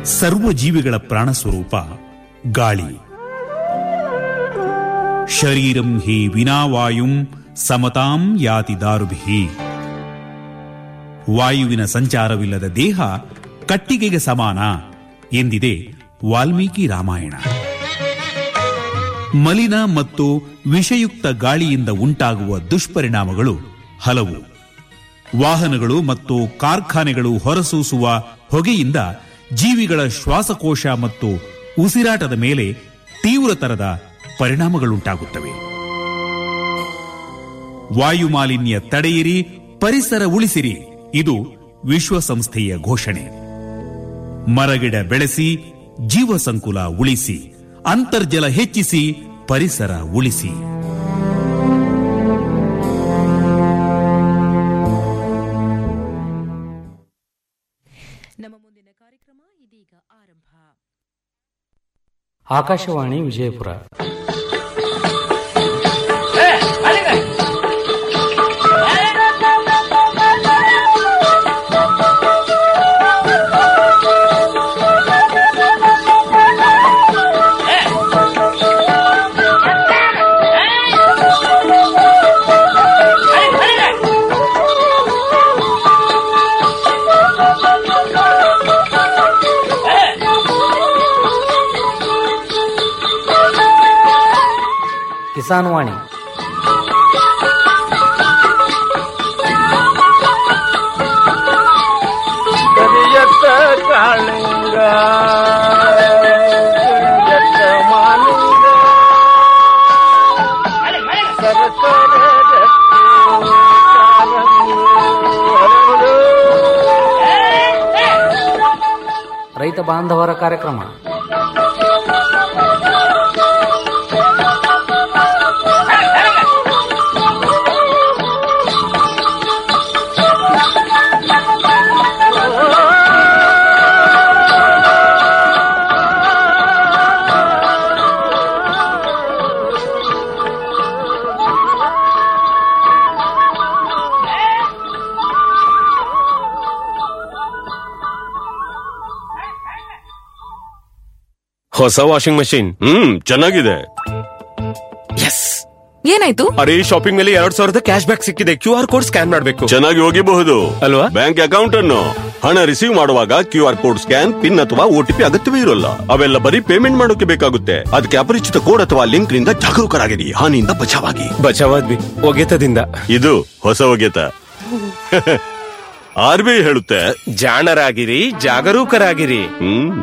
ಸರ್ವ ಜೀವಿಗಳ ಪ್ರಾಣ ಸ್ವರೂಪ ಗಾಳಿ ಶರೀರಂ ಹಿ ವಿನಾವಾಯುಂ ಸಮತಾಂ ಯಾತಿ ದಾರುಭಿ ವಾಯುವಿನ ಸಂಚಾರವಿಲ್ಲದ ದೇಹ ಕಟ್ಟಿಗೆಗೆ ಸಮಾನ ಎಂದಿದೆ ವಾಲ್ಮೀಕಿ ರಾಮಾಯಣ ಮಲಿನ ಮತ್ತು ವಿಷಯುಕ್ತ ಗಾಳಿಯಿಂದ ಉಂಟಾಗುವ ದುಷ್ಪರಿಣಾಮಗಳು ಹಲವು ವಾಹನಗಳು ಮತ್ತು ಕಾರ್ಖಾನೆಗಳು ಹೊರಸೂಸುವ ಹೊಗೆಯಿಂದ ಜೀವಿಗಳ ಶ್ವಾಸಕೋಶ ಮತ್ತು ಉಸಿರಾಟದ ಮೇಲೆ ತೀವ್ರತರದ ಪರಿಣಾಮಗಳುಂಟಾಗುತ್ತವೆ ವಾಯು ಮಾಲಿನ್ಯ ತಡೆಯಿರಿ ಪರಿಸರ ಉಳಿಸಿರಿ ಇದು ವಿಶ್ವಸಂಸ್ಥೆಯ ಘೋಷಣೆ ಮರಗಿಡ ಬೆಳೆಸಿ ಜೀವ ಸಂಕುಲ ಉಳಿಸಿ ಅಂತರ್ಜಲ ಹೆಚ್ಚಿಸಿ ಪರಿಸರ ಉಳಿಸಿ ನಮ್ಮ ಮುಂದಿನ ಕಾರ್ಯಕ್ರಮ ಇದೀಗ ಆರಂಭ ಆಕಾಶವಾಣಿ ವಿಜಯಪುರ ಕಿಸಾನ್ ವಾಣಿ ಕರಿಯತ್ತ ಕಾಳಿಂಗ ಕರಿಯತ್ತ ಮಾಲಿಂಗ ಸರಸರ ರಕ್ತಿ ಕಾಲಂಗಿ ಹರಡು. ರೈತ ಬಾಂಧವರ ಕಾರ್ಯಕ್ರಮ ಹೊಸ ವಾಷಿಂಗ್ ಮಷಿನ್ ಹ್ಮ್ ಚೆನ್ನಾಗಿದೆ ಎಸ್ ಏನಾಯ್ತು ಅರೆ ಶಾಪಿಂಗ್ ಮೇಲೆ ಎರಡ್ ಸಾವಿರದ ಕ್ಯಾಶ್ ಬ್ಯಾಕ್ ಸಿಕ್ಕಿದೆ ಕ್ಯೂ ಆರ್ ಕೋಡ್ ಸ್ಕ್ಯಾನ್ ಮಾಡಬೇಕು ಚೆನ್ನಾಗಿ ಹೋಗಿಬಹುದು ಅಲ್ವಾ ಬ್ಯಾಂಕ್ ಅಕೌಂಟ್ ಅನ್ನು ಹಣ ರಿಸೀವ್ ಮಾಡುವಾಗ Q R code scan PIN ಅಥವಾ ಓಟಿಪಿ ಅಗತ್ಯವೇ ಇರೋಲ್ಲ ಅವೆಲ್ಲ ಬರೀ ಪೇಮೆಂಟ್ ಮಾಡೋಕೆ ಬೇಕಾಗುತ್ತೆ ಅದಕ್ಕೆ ಅಪರಿಚಿತ ಕೋಡ್ ಅಥವಾ ಲಿಂಕ್ ನಿಂದ ಜಾಗರೂಕರಾಗಿರಿ ಹಾನಿಯಿಂದ ಬಚಾವಾಗಿ ಬಚಾವಾದ್ವಿ ಒಗೆತದಿಂದ ಇದು ಹೊಸ ಒಗೆತ ಆರ್ ಬಿ ಐ ಹೇಳುತ್ತೆ ಜಾಣರಾಗಿರಿ ಜಾಗರೂಕರಾಗಿರಿ ಹ್ಮ್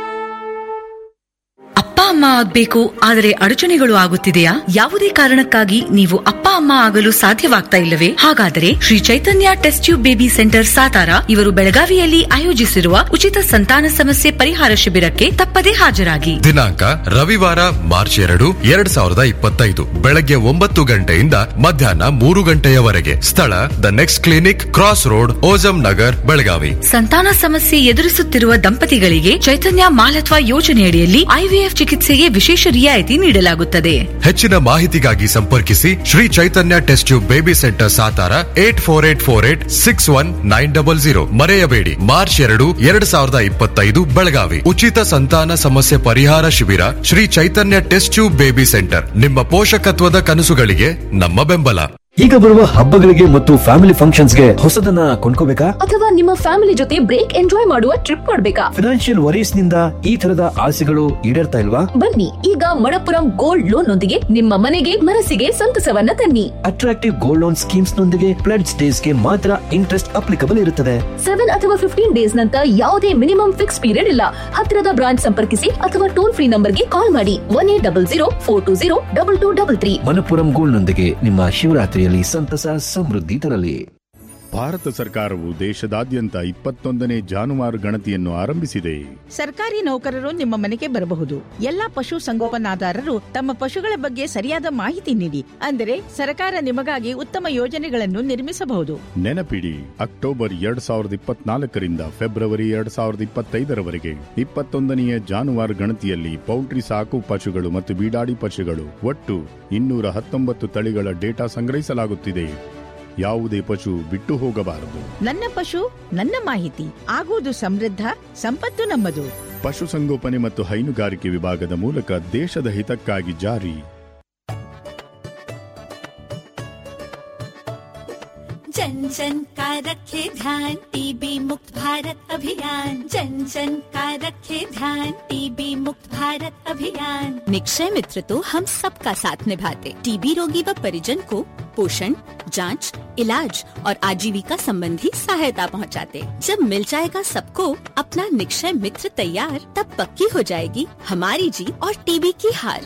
ಅಪ್ಪ ಅಮ್ಮ ಆಗ್ಬೇಕು ಆದರೆ ಅಡಚಣೆಗಳು ಆಗುತ್ತಿದೆಯಾ ಯಾವುದೇ ಕಾರಣಕ್ಕಾಗಿ ನೀವು ಅಪ್ಪ ಅಮ್ಮ ಆಗಲು ಸಾಧ್ಯವಾಗ್ತಾ ಇಲ್ಲವೇ ಹಾಗಾದರೆ Shri Chaitanya test tube baby centre Satara ಇವರು ಬೆಳಗಾವಿಯಲ್ಲಿ ಆಯೋಜಿಸಿರುವ ಉಚಿತ ಸಂತಾನ ಸಮಸ್ಯೆ ಪರಿಹಾರ ಶಿಬಿರಕ್ಕೆ ತಪ್ಪದೇ ಹಾಜರಾಗಿ ದಿನಾಂಕ ರವಿವಾರ ಮಾರ್ಚ್ ಎರಡು ಎರಡ್ ಸಾವಿರದ ಇಪ್ಪತ್ತೈದು ಬೆಳಗ್ಗೆ ಒಂಬತ್ತು ಗಂಟೆಯಿಂದ ಮಧ್ಯಾಹ್ನ ಮೂರು ಗಂಟೆಯವರೆಗೆ ಸ್ಥಳ the next clinic cross road ಓಜಂ ನಗರ್ ಬೆಳಗಾವಿ ಸಂತಾನ ಸಮಸ್ಯೆ ಎದುರಿಸುತ್ತಿರುವ ದಂಪತಿಗಳಿಗೆ ಚೈತನ್ಯ ಮಾಲತ್ವ ಯೋಜನೆಯಡಿಯಲ್ಲಿ ಐವಿಎಫ್ ಚಿಕಿತ್ಸೆಗೆ ವಿಶೇಷ ರಿಯಾಯಿತಿ ನೀಡಲಾಗುತ್ತದೆ ಹೆಚ್ಚಿನ ಮಾಹಿತಿಗಾಗಿ ಸಂಪರ್ಕಿಸಿ Shri Chaitanya test tube baby centre Satara eight four eight four eight six one nine double zero ಮರೆಯಬೇಡಿ ಮಾರ್ಚ್ ಎರಡು ಎರಡ್ ಸಾವಿರದ ಇಪ್ಪತ್ತೈದು ಬೆಳಗಾವಿ ಉಚಿತ ಸಂತಾನ ಸಮಸ್ಯೆ ಪರಿಹಾರ ಶಿಬಿರ Shri Chaitanya test tube baby centre ನಿಮ್ಮ ಪೋಷಕತ್ವದ ಕನಸುಗಳಿಗೆ ನಮ್ಮ ಬೆಂಬಲ ಈಗ ಬರುವ ಹಬ್ಬಗಳಿಗೆ ಮತ್ತು ಫ್ಯಾಮಿಲಿ ಫಂಕ್ಷನ್ಸ್ಗೆ ಹೊಸದನ್ನ ಕೊಂಡ್ಕೋಬೇಕಾ ಅಥವಾ ನಿಮ್ಮ ಫ್ಯಾಮಿಲಿ ಜೊತೆ ಬ್ರೇಕ್ ಎಂಜಾಯ್ ಮಾಡುವ ಟ್ರಿಪ್ ಮಾಡ್ಬೇಕಾ ಫಿನಾನ್ಷಿಯಲ್ ವರೀಸ್ ನಿಂದ ಈ ತರದ ಆಸೆಗಳು ಈಡೇರ್ತಾ ಇಲ್ವಾ ಬನ್ನಿ ಈಗ ಮಣಪುರಂ ಗೋಲ್ಡ್ ಲೋನ್ ನೊಂದಿಗೆ ನಿಮ್ಮ ಮನೆಗೆ ಮನಸ್ಸಿಗೆ ಸಂತಸವನ್ನ ತನ್ನಿ ಅಟ್ರಾಕ್ಟಿವ್ ಗೋಲ್ಡ್ ಲೋನ್ ಸ್ಕೀಮ್ಸ್ ನೊಂದಿಗೆ ಪ್ಲೆಡ್ಸ್ ಡೇಸ್ ಗೆ ಮಾತ್ರ ಇಂಟ್ರೆಸ್ಟ್ ಅಪ್ಲಿಕಬಲ್ ಇರುತ್ತದೆ ಸೆವೆನ್ ಅಥವಾ ಫಿಫ್ಟೀನ್ ಡೇಸ್ ನಂತರ ಯಾವುದೇ ಮಿನಿಮಮ್ ಫಿಕ್ಸ್ ಪೀರಿಯಡ್ ಇಲ್ಲ ಹತ್ತಿರದ ಬ್ರಾಂಚ್ ಸಂಪರ್ಕಿಸಿ ಅಥವಾ ಟೋಲ್ ಫ್ರೀ ನಂಬರ್ಗೆ ಕಾಲ್ ಮಾಡಿ one eight double zero four two zero double two double three Manappuram gold ನೊಂದಿಗೆ ನಿಮ್ಮ ಶಿವರಾತ್ರಿಯಲ್ಲಿ ಸಂತಸ ಸಮೃದ್ಧಿ ತರಲಿ ಭಾರತ ಸರ್ಕಾರವು ದೇಶದಾದ್ಯಂತ ಇಪ್ಪತ್ತೊಂದನೇ ಜಾನುವಾರು ಗಣತಿಯನ್ನು ಆರಂಭಿಸಿದೆ ಸರ್ಕಾರಿ ನೌಕರರು ನಿಮ್ಮ ಮನೆಗೆ ಬರಬಹುದು ಎಲ್ಲಾ ಪಶು ಸಂಗೋಪನಾದಾರರು ತಮ್ಮ ಪಶುಗಳ ಬಗ್ಗೆ ಸರಿಯಾದ ಮಾಹಿತಿ ನೀಡಿ ಅಂದರೆ ಸರ್ಕಾರ ನಿಮಗಾಗಿ ಉತ್ತಮ ಯೋಜನೆಗಳನ್ನು ನಿರ್ಮಿಸಬಹುದು ನೆನಪಿಡಿ ಅಕ್ಟೋಬರ್ ಎರಡ್ ಸಾವಿರದ ಇಪ್ಪತ್ನಾಲ್ಕರಿಂದ ಫೆಬ್ರವರಿ ಎರಡ್ ಸಾವಿರದ ಇಪ್ಪತ್ತೈದರವರೆಗೆ ಇಪ್ಪತ್ತೊಂದನೆಯ ಜಾನುವಾರು ಗಣತಿಯಲ್ಲಿ ಪೌಲ್ಟ್ರಿ ಸಾಕು ಪಶುಗಳು ಮತ್ತು ಬೀಡಾಡಿ ಪಶುಗಳು ಒಟ್ಟು ಇನ್ನೂರ ಹತ್ತೊಂಬತ್ತು ತಳಿಗಳ ಡೇಟಾ ಸಂಗ್ರಹಿಸಲಾಗುತ್ತಿದೆ ಯಾವುದೇ ಪಶು ಬಿಟ್ಟು ಹೋಗಬಾರದು ನನ್ನ ಪಶು ನನ್ನ ಮಾಹಿತಿ ಆಗುವುದು ಸಮೃದ್ಧ ಸಂಪತ್ತು ನಮ್ಮದು ಪಶುಸಂಗೋಪನೆ ಮತ್ತು ಹೈನುಗಾರಿಕೆ ವಿಭಾಗದ ಮೂಲಕ ದೇಶದ ಹಿತಕ್ಕಾಗಿ ಜಾರಿ जन जन का रखे ध्यान टीबी मुक्त भारत अभियान जन जन का रखे ध्यान टीबी मुक्त भारत अभियान निक्षय मित्र तो हम सबका साथ निभाते टीबी रोगी व परिजन को पोषण जांच, इलाज और आजीविका संबंधी सहायता पहुंचाते। जब मिल जाएगा सबको अपना निक्षय मित्र तैयार तब पक्की हो जाएगी हमारी जीत और टीबी की हार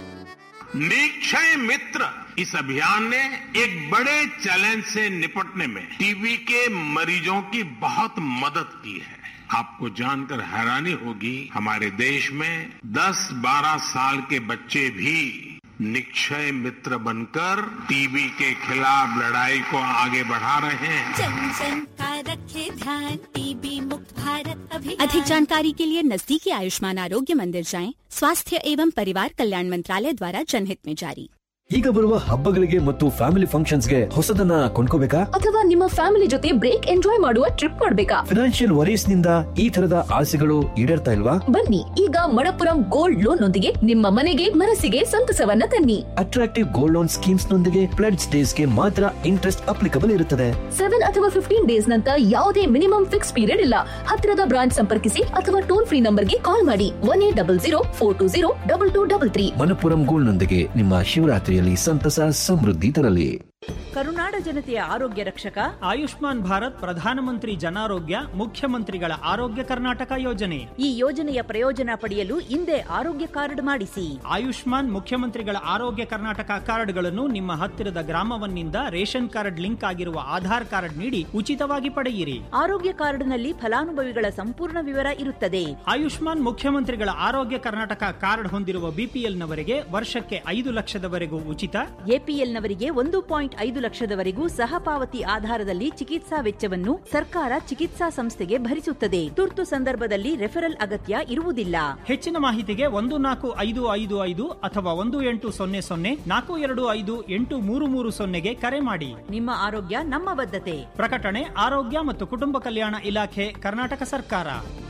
निक्षय मित्र इस अभियान ने एक बड़े चैलेंज से निपटने में टीबी के मरीजों की बहुत मदद की है आपको जानकर हैरानी होगी हमारे देश में 10-12 साल के बच्चे भी निक्षय मित्र बनकर टीबी के खिलाफ लड़ाई को आगे बढ़ा रहे हैं जन जन का रखे ध्यान टीबी मुक्त भारत अभियान अधिक जानकारी के लिए नजदीकी आयुष्मान आरोग्य मंदिर जाएं स्वास्थ्य एवं परिवार कल्याण मंत्रालय द्वारा जनहित में जारी ಈಗ ಬರುವ ಹಬ್ಬಗಳಿಗೆ ಮತ್ತು ಫ್ಯಾಮಿಲಿ ಫಂಕ್ಷನ್ಸ್ಗೆ ಹೊಸದನ್ನ ಕೊಂಡ್ಕೋಬೇಕಾ ಅಥವಾ ನಿಮ್ಮ ಫ್ಯಾಮಿಲಿ ಜೊತೆ ಬ್ರೇಕ್ ಎಂಜಾಯ್ ಮಾಡುವ ಟ್ರಿಪ್ ಮಾಡ್ಬೇಕಾ ಫಿನಾನ್ಷಿಯಲ್ ವರೀಸ್ ನಿಂದ ಈ ತರದ ಆಸೆಗಳು ಈಡೇರ್ತಾ ಇಲ್ವಾ ಬನ್ನಿ ಈಗ ಮಣಪುರಂ ಗೋಲ್ಡ್ ಲೋನ್ ನೊಂದಿಗೆ ನಿಮ್ಮ ಮನೆಗೆ ಮನಸ್ಸಿಗೆ ಸಂತಸವನ್ನ ತನ್ನಿ ಅಟ್ರಾಕ್ಟಿವ್ ಗೋಲ್ಡ್ ಲೋನ್ ಸ್ಕೀಮ್ಸ್ ನೊಂದಿಗೆ ಪ್ಲೆಡ್ಸ್ ಡೇಸ್ ಗೆ ಮಾತ್ರ ಇಂಟ್ರೆಸ್ಟ್ ಅಪ್ಲಿಕಬಲ್ ಇರುತ್ತದೆ ಸೆವೆನ್ ಅಥವಾ ಫಿಫ್ಟೀನ್ ಡೇಸ್ ನಂತರ ಯಾವುದೇ ಮಿನಿಮಮ್ ಫಿಕ್ಸ್ ಪೀರಿಯಡ್ ಇಲ್ಲ ಹತ್ತಿರದ ಬ್ರಾಂಚ್ ಸಂಪರ್ಕಿಸಿ ಅಥವಾ ಟೋಲ್ ಫ್ರೀ ನಂಬರ್ಗೆ ಕಾಲ್ ಮಾಡಿ one eight double zero four two zero double two double three Manappuram gold ನೊಂದಿಗೆ ನಿಮ್ಮ ಶಿವರಾತ್ರಿಯಲ್ಲಿ ಸಂತಸ ಸಮೃದ್ಧಿ ತರಲಿ ಕರುನಾಡ ಜನತೆಯ ಆರೋಗ್ಯ ರಕ್ಷಕ ಆಯುಷ್ಮಾನ್ ಭಾರತ್ ಪ್ರಧಾನಮಂತ್ರಿ ಜನಾರೋಗ್ಯ ಮುಖ್ಯಮಂತ್ರಿಗಳ ಆರೋಗ್ಯ ಕರ್ನಾಟಕ ಯೋಜನೆ ಈ ಯೋಜನೆಯ ಪ್ರಯೋಜನ ಪಡೆಯಲು ಹಿಂದೆ ಆರೋಗ್ಯ ಕಾರ್ಡ್ ಮಾಡಿಸಿ ಆಯುಷ್ಮಾನ್ ಮುಖ್ಯಮಂತ್ರಿಗಳ ಆರೋಗ್ಯ ಕರ್ನಾಟಕ ಕಾರ್ಡ್ಗಳನ್ನು ನಿಮ್ಮ ಹತ್ತಿರದ ಗ್ರಾಮವನ್ನಿಂದ ರೇಷನ್ ಕಾರ್ಡ್ ಲಿಂಕ್ ಆಗಿರುವ ಆಧಾರ್ ಕಾರ್ಡ್ ನೀಡಿ ಉಚಿತವಾಗಿ ಪಡೆಯಿರಿ ಆರೋಗ್ಯ ಕಾರ್ಡ್ನಲ್ಲಿ ಫಲಾನುಭವಿಗಳ ಸಂಪೂರ್ಣ ವಿವರ ಇರುತ್ತದೆ ಆಯುಷ್ಮಾನ್ ಮುಖ್ಯಮಂತ್ರಿಗಳ ಆರೋಗ್ಯ ಕರ್ನಾಟಕ ಕಾರ್ಡ್ ಹೊಂದಿರುವ ಬಿಪಿಎಲ್ನವರಿಗೆ ವರ್ಷಕ್ಕೆ ಐದು ಲಕ್ಷದವರೆಗೂ ಉಚಿತ ಎಪಿಎಲ್ನವರಿಗೆ ಒಂದು ಪಾಯಿಂಟ್ ಐದು ಲಕ್ಷದವರೆಗೂ ಸಹಪಾವತಿ ಆಧಾರದಲ್ಲಿ ಚಿಕಿತ್ಸಾ ವೆಚ್ಚವನ್ನು ಸರ್ಕಾರ ಚಿಕಿತ್ಸಾ ಸಂಸ್ಥೆಗೆ ಭರಿಸುತ್ತದೆ ತುರ್ತು ಸಂದರ್ಭದಲ್ಲಿ ರೆಫರಲ್ ಅಗತ್ಯ ಇರುವುದಿಲ್ಲ ಹೆಚ್ಚಿನ ಮಾಹಿತಿಗೆ ಒಂದು ನಾಲ್ಕು ಐದು ಐದು ಐದು ಅಥವಾ ಒಂದು ಎಂಟು ಸೊನ್ನೆ ಸೊನ್ನೆ ನಾಲ್ಕು ಎರಡು ಐದು ಎಂಟು ಮೂರು ಮೂರು ಸೊನ್ನೆಗೆ ಕರೆ ಮಾಡಿ ನಿಮ್ಮ ಆರೋಗ್ಯ ನಮ್ಮ ಬದ್ಧತೆ ಪ್ರಕಟಣೆ ಆರೋಗ್ಯ ಮತ್ತು ಕುಟುಂಬ ಕಲ್ಯಾಣ ಇಲಾಖೆ ಕರ್ನಾಟಕ ಸರ್ಕಾರ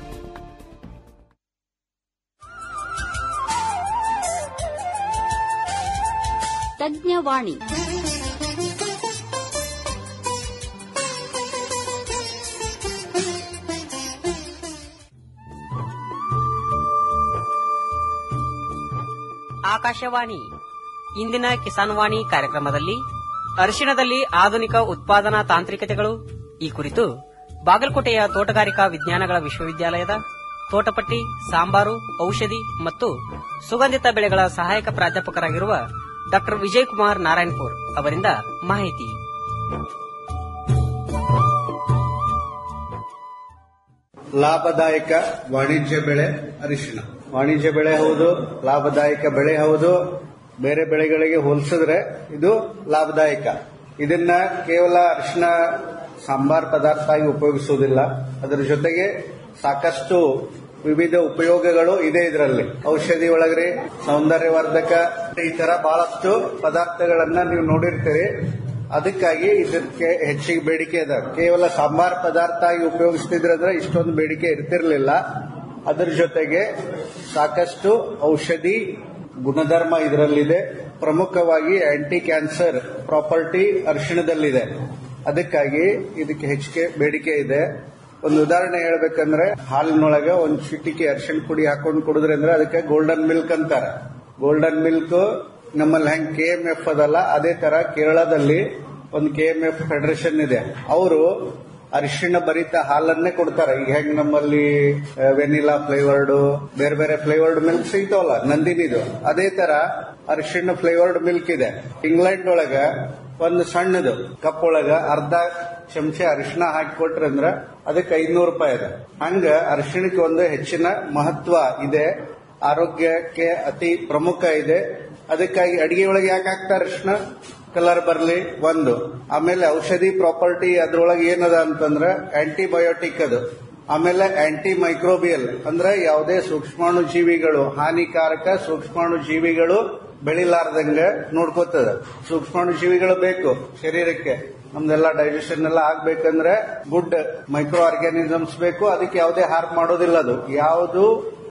ತಜ್ಞವಾಣಿ ಆಕಾಶವಾಣಿ ಇಂದಿನ ಕಿಸಾನ್ ವಾಣಿ ಕಾರ್ಯಕ್ರಮದಲ್ಲಿ ಅರಿಶಿಣದಲ್ಲಿ ಆಧುನಿಕ ಉತ್ಪಾದನಾ ತಾಂತ್ರಿಕತೆಗಳು ಈ ಕುರಿತು ಬಾಗಲಕೋಟೆಯ ತೋಟಗಾರಿಕಾ ವಿಜ್ಞಾನಗಳ ವಿಶ್ವವಿದ್ಯಾಲಯದ ತೋಟಪಟ್ಟಿ ಸಾಂಬಾರು ಔಷಧಿ ಮತ್ತು ಸುಗಂಧಿತ ಬೆಳೆಗಳ ಸಹಾಯಕ ಪ್ರಾಧ್ಯಾಪಕರಾಗಿರುವ ಡಾಕ್ಟರ್ ವಿಜಯಕುಮಾರ್ ನಾರಾಯಣಪುರ್ ಅವರಿಂದ ಮಾಹಿತಿ ಲಾಭದಾಯಕ ವಾಣಿಜ್ಯ ಬೆಳೆ ಅರಿಶಿಣ ವಾಣಿಜ್ಯ ಬೆಳೆ ಹೌದು ಲಾಭದಾಯಕ ಬೆಳೆ ಹೌದು ಬೇರೆ ಬೆಳೆಗಳಿಗೆ ಹೋಲಿಸಿದ್ರೆ ಇದು ಲಾಭದಾಯಕ ಇದನ್ನ ಕೇವಲ ಅರಿಶಿಣ ಸಾಂಬಾರ್ ಪದಾರ್ಥ ಆಗಿ ಉಪಯೋಗಿಸುವುದಿಲ್ಲ ಅದರ ಜೊತೆಗೆ ಸಾಕಷ್ಟು ವಿವಿಧ ಉಪಯೋಗಗಳು ಇದೆ ಇದರಲ್ಲಿ ಔಷಧಿ ಒಳಗ್ರಿ ಸೌಂದರ್ಯವರ್ಧಕ ಈ ತರ ಬಹಳಷ್ಟು ಪದಾರ್ಥಗಳನ್ನ ನೀವು ನೋಡಿರ್ತೀರಿ ಅದಕ್ಕಾಗಿ ಇದಕ್ಕೆ ಹೆಚ್ಚಿಗೆ ಬೇಡಿಕೆ ಇದೆ ಕೇವಲ ಸಾಂಬಾರ್ ಪದಾರ್ಥ ಆಗಿ ಉಪಯೋಗಿಸ್ತಿದ್ರಂದ್ರೆ ಇಷ್ಟೊಂದು ಬೇಡಿಕೆ ಇರ್ತಿರ್ಲಿಲ್ಲ ಅದರ ಜೊತೆಗೆ ಸಾಕಷ್ಟು ಔಷಧಿ ಗುಣಧರ್ಮ ಇದರಲ್ಲಿದೆ ಪ್ರಮುಖವಾಗಿ ಆಂಟಿ ಕ್ಯಾನ್ಸರ್ ಪ್ರಾಪರ್ಟಿ ಅರಿಶಿಣದಲ್ಲಿದೆ ಅದಕ್ಕಾಗಿ ಇದಕ್ಕೆ ಹೆಚ್ಚಿಗೆ ಬೇಡಿಕೆ ಇದೆ ಒಂದು ಉದಾಹರಣೆ ಹೇಳ್ಬೇಕಂದ್ರೆ ಹಾಲಿನೊಳಗೆ ಒಂದು ಚಿಟಿಕೆ ಅರಿಶಿಣ ಪುಡಿ ಹಾಕೊಂಡು ಕುಡಿದ್ರೆ ಅಂದ್ರೆ ಅದಕ್ಕೆ ಗೋಲ್ಡನ್ ಮಿಲ್ಕ್ ಅಂತಾರೆ ಗೋಲ್ಡನ್ ಮಿಲ್ಕ್ ನಮ್ಮಲ್ಲಿ ಹೆಂಗ್ ಕೆ ಎಂ ಎಫ್ ಅದಲ್ಲ ಅದೇ ತರ ಕೇರಳದಲ್ಲಿ ಒಂದು ಕೆ ಎಂ ಎಫ್ ಫೆಡರೇಷನ್ ಇದೆ ಅವರು ಅರಿಶಿಣ ಭರಿತ ಹಾಲನ್ನೇ ಕೊಡ್ತಾರೆ ಈಗ ಹೆಂಗ್ ನಮ್ಮಲ್ಲಿ ವೆನಿಲಾ ಫ್ಲೇವರ್ಡ್ ಬೇರೆ ಬೇರೆ ಫ್ಲೇವರ್ಡ್ ಮಿಲ್ಕ್ ಸಿಗ್ತಾವಲ್ಲ ನಂದಿನಿದು ಅದೇ ತರ ಅರಿಶಿಣ ಫ್ಲೇವರ್ಡ್ ಮಿಲ್ಕ್ ಇದೆ ಇಂಗ್ಲೆಂಡ್ ಒಳಗ ಒಂದು ಸಣ್ಣದು ಕಪ್ ಒಳಗ ಅರ್ಧ ಚಮಚ ಅರಿಶಿಣ ಹಾಕಿ ಕೊಟ್ರೆ ಅಂದ್ರ ಅದಕ್ಕೆ ಐದ್ನೂರು ರೂಪಾಯಿ ಇದೆ ಹಂಗ ಅರಿಶಿಣಕ್ಕೆ ಒಂದು ಹೆಚ್ಚಿನ ಮಹತ್ವ ಇದೆ ಆರೋಗ್ಯಕ್ಕೆ ಅತಿ ಪ್ರಮುಖ ಇದೆ ಅದಕ್ಕಾಗಿ ಅಡಿಗೆ ಒಳಗೆ ಯಾಕೆ ಹಾಕ್ತಾರೆ ಅರಿಶಿಣ ಕಲರ್ ಬರಲಿ ಒಂದು ಆಮೇಲೆ ಔಷಧಿ ಪ್ರಾಪರ್ಟಿ ಅದ್ರೊಳಗೆ ಏನದ ಅಂತಂದ್ರೆ ಆಂಟಿಬಯೋಟಿಕ್ ಅದು ಆಮೇಲೆ ಆಂಟಿ ಮೈಕ್ರೋಬಿಯಲ್ ಅಂದ್ರೆ ಯಾವುದೇ ಸೂಕ್ಷ್ಮಾಣು ಜೀವಿಗಳು ಹಾನಿಕಾರಕ ಸೂಕ್ಷ್ಮಾಣು ಜೀವಿಗಳು ಬೆಳಿಲಾರ್ದಂಗ ನೋಡ್ಕೋತದ ಸೂಕ್ಷ್ಮಾಣು ಜೀವಿಗಳು ಬೇಕು ಶರೀರಕ್ಕೆ ನಮ್ದೆಲ್ಲ ಡೈಜೆಷನ್ ಎಲ್ಲ ಆಗ್ಬೇಕಂದ್ರೆ ಗುಡ್ ಮೈಕ್ರೋ ಆರ್ಗ್ಯಾನಿಸಮ್ಸ್ ಬೇಕು ಅದಕ್ಕೆ ಯಾವುದೇ ಹಾರ್ಮ್ ಮಾಡೋದಿಲ್ಲ ಅದು ಯಾವುದು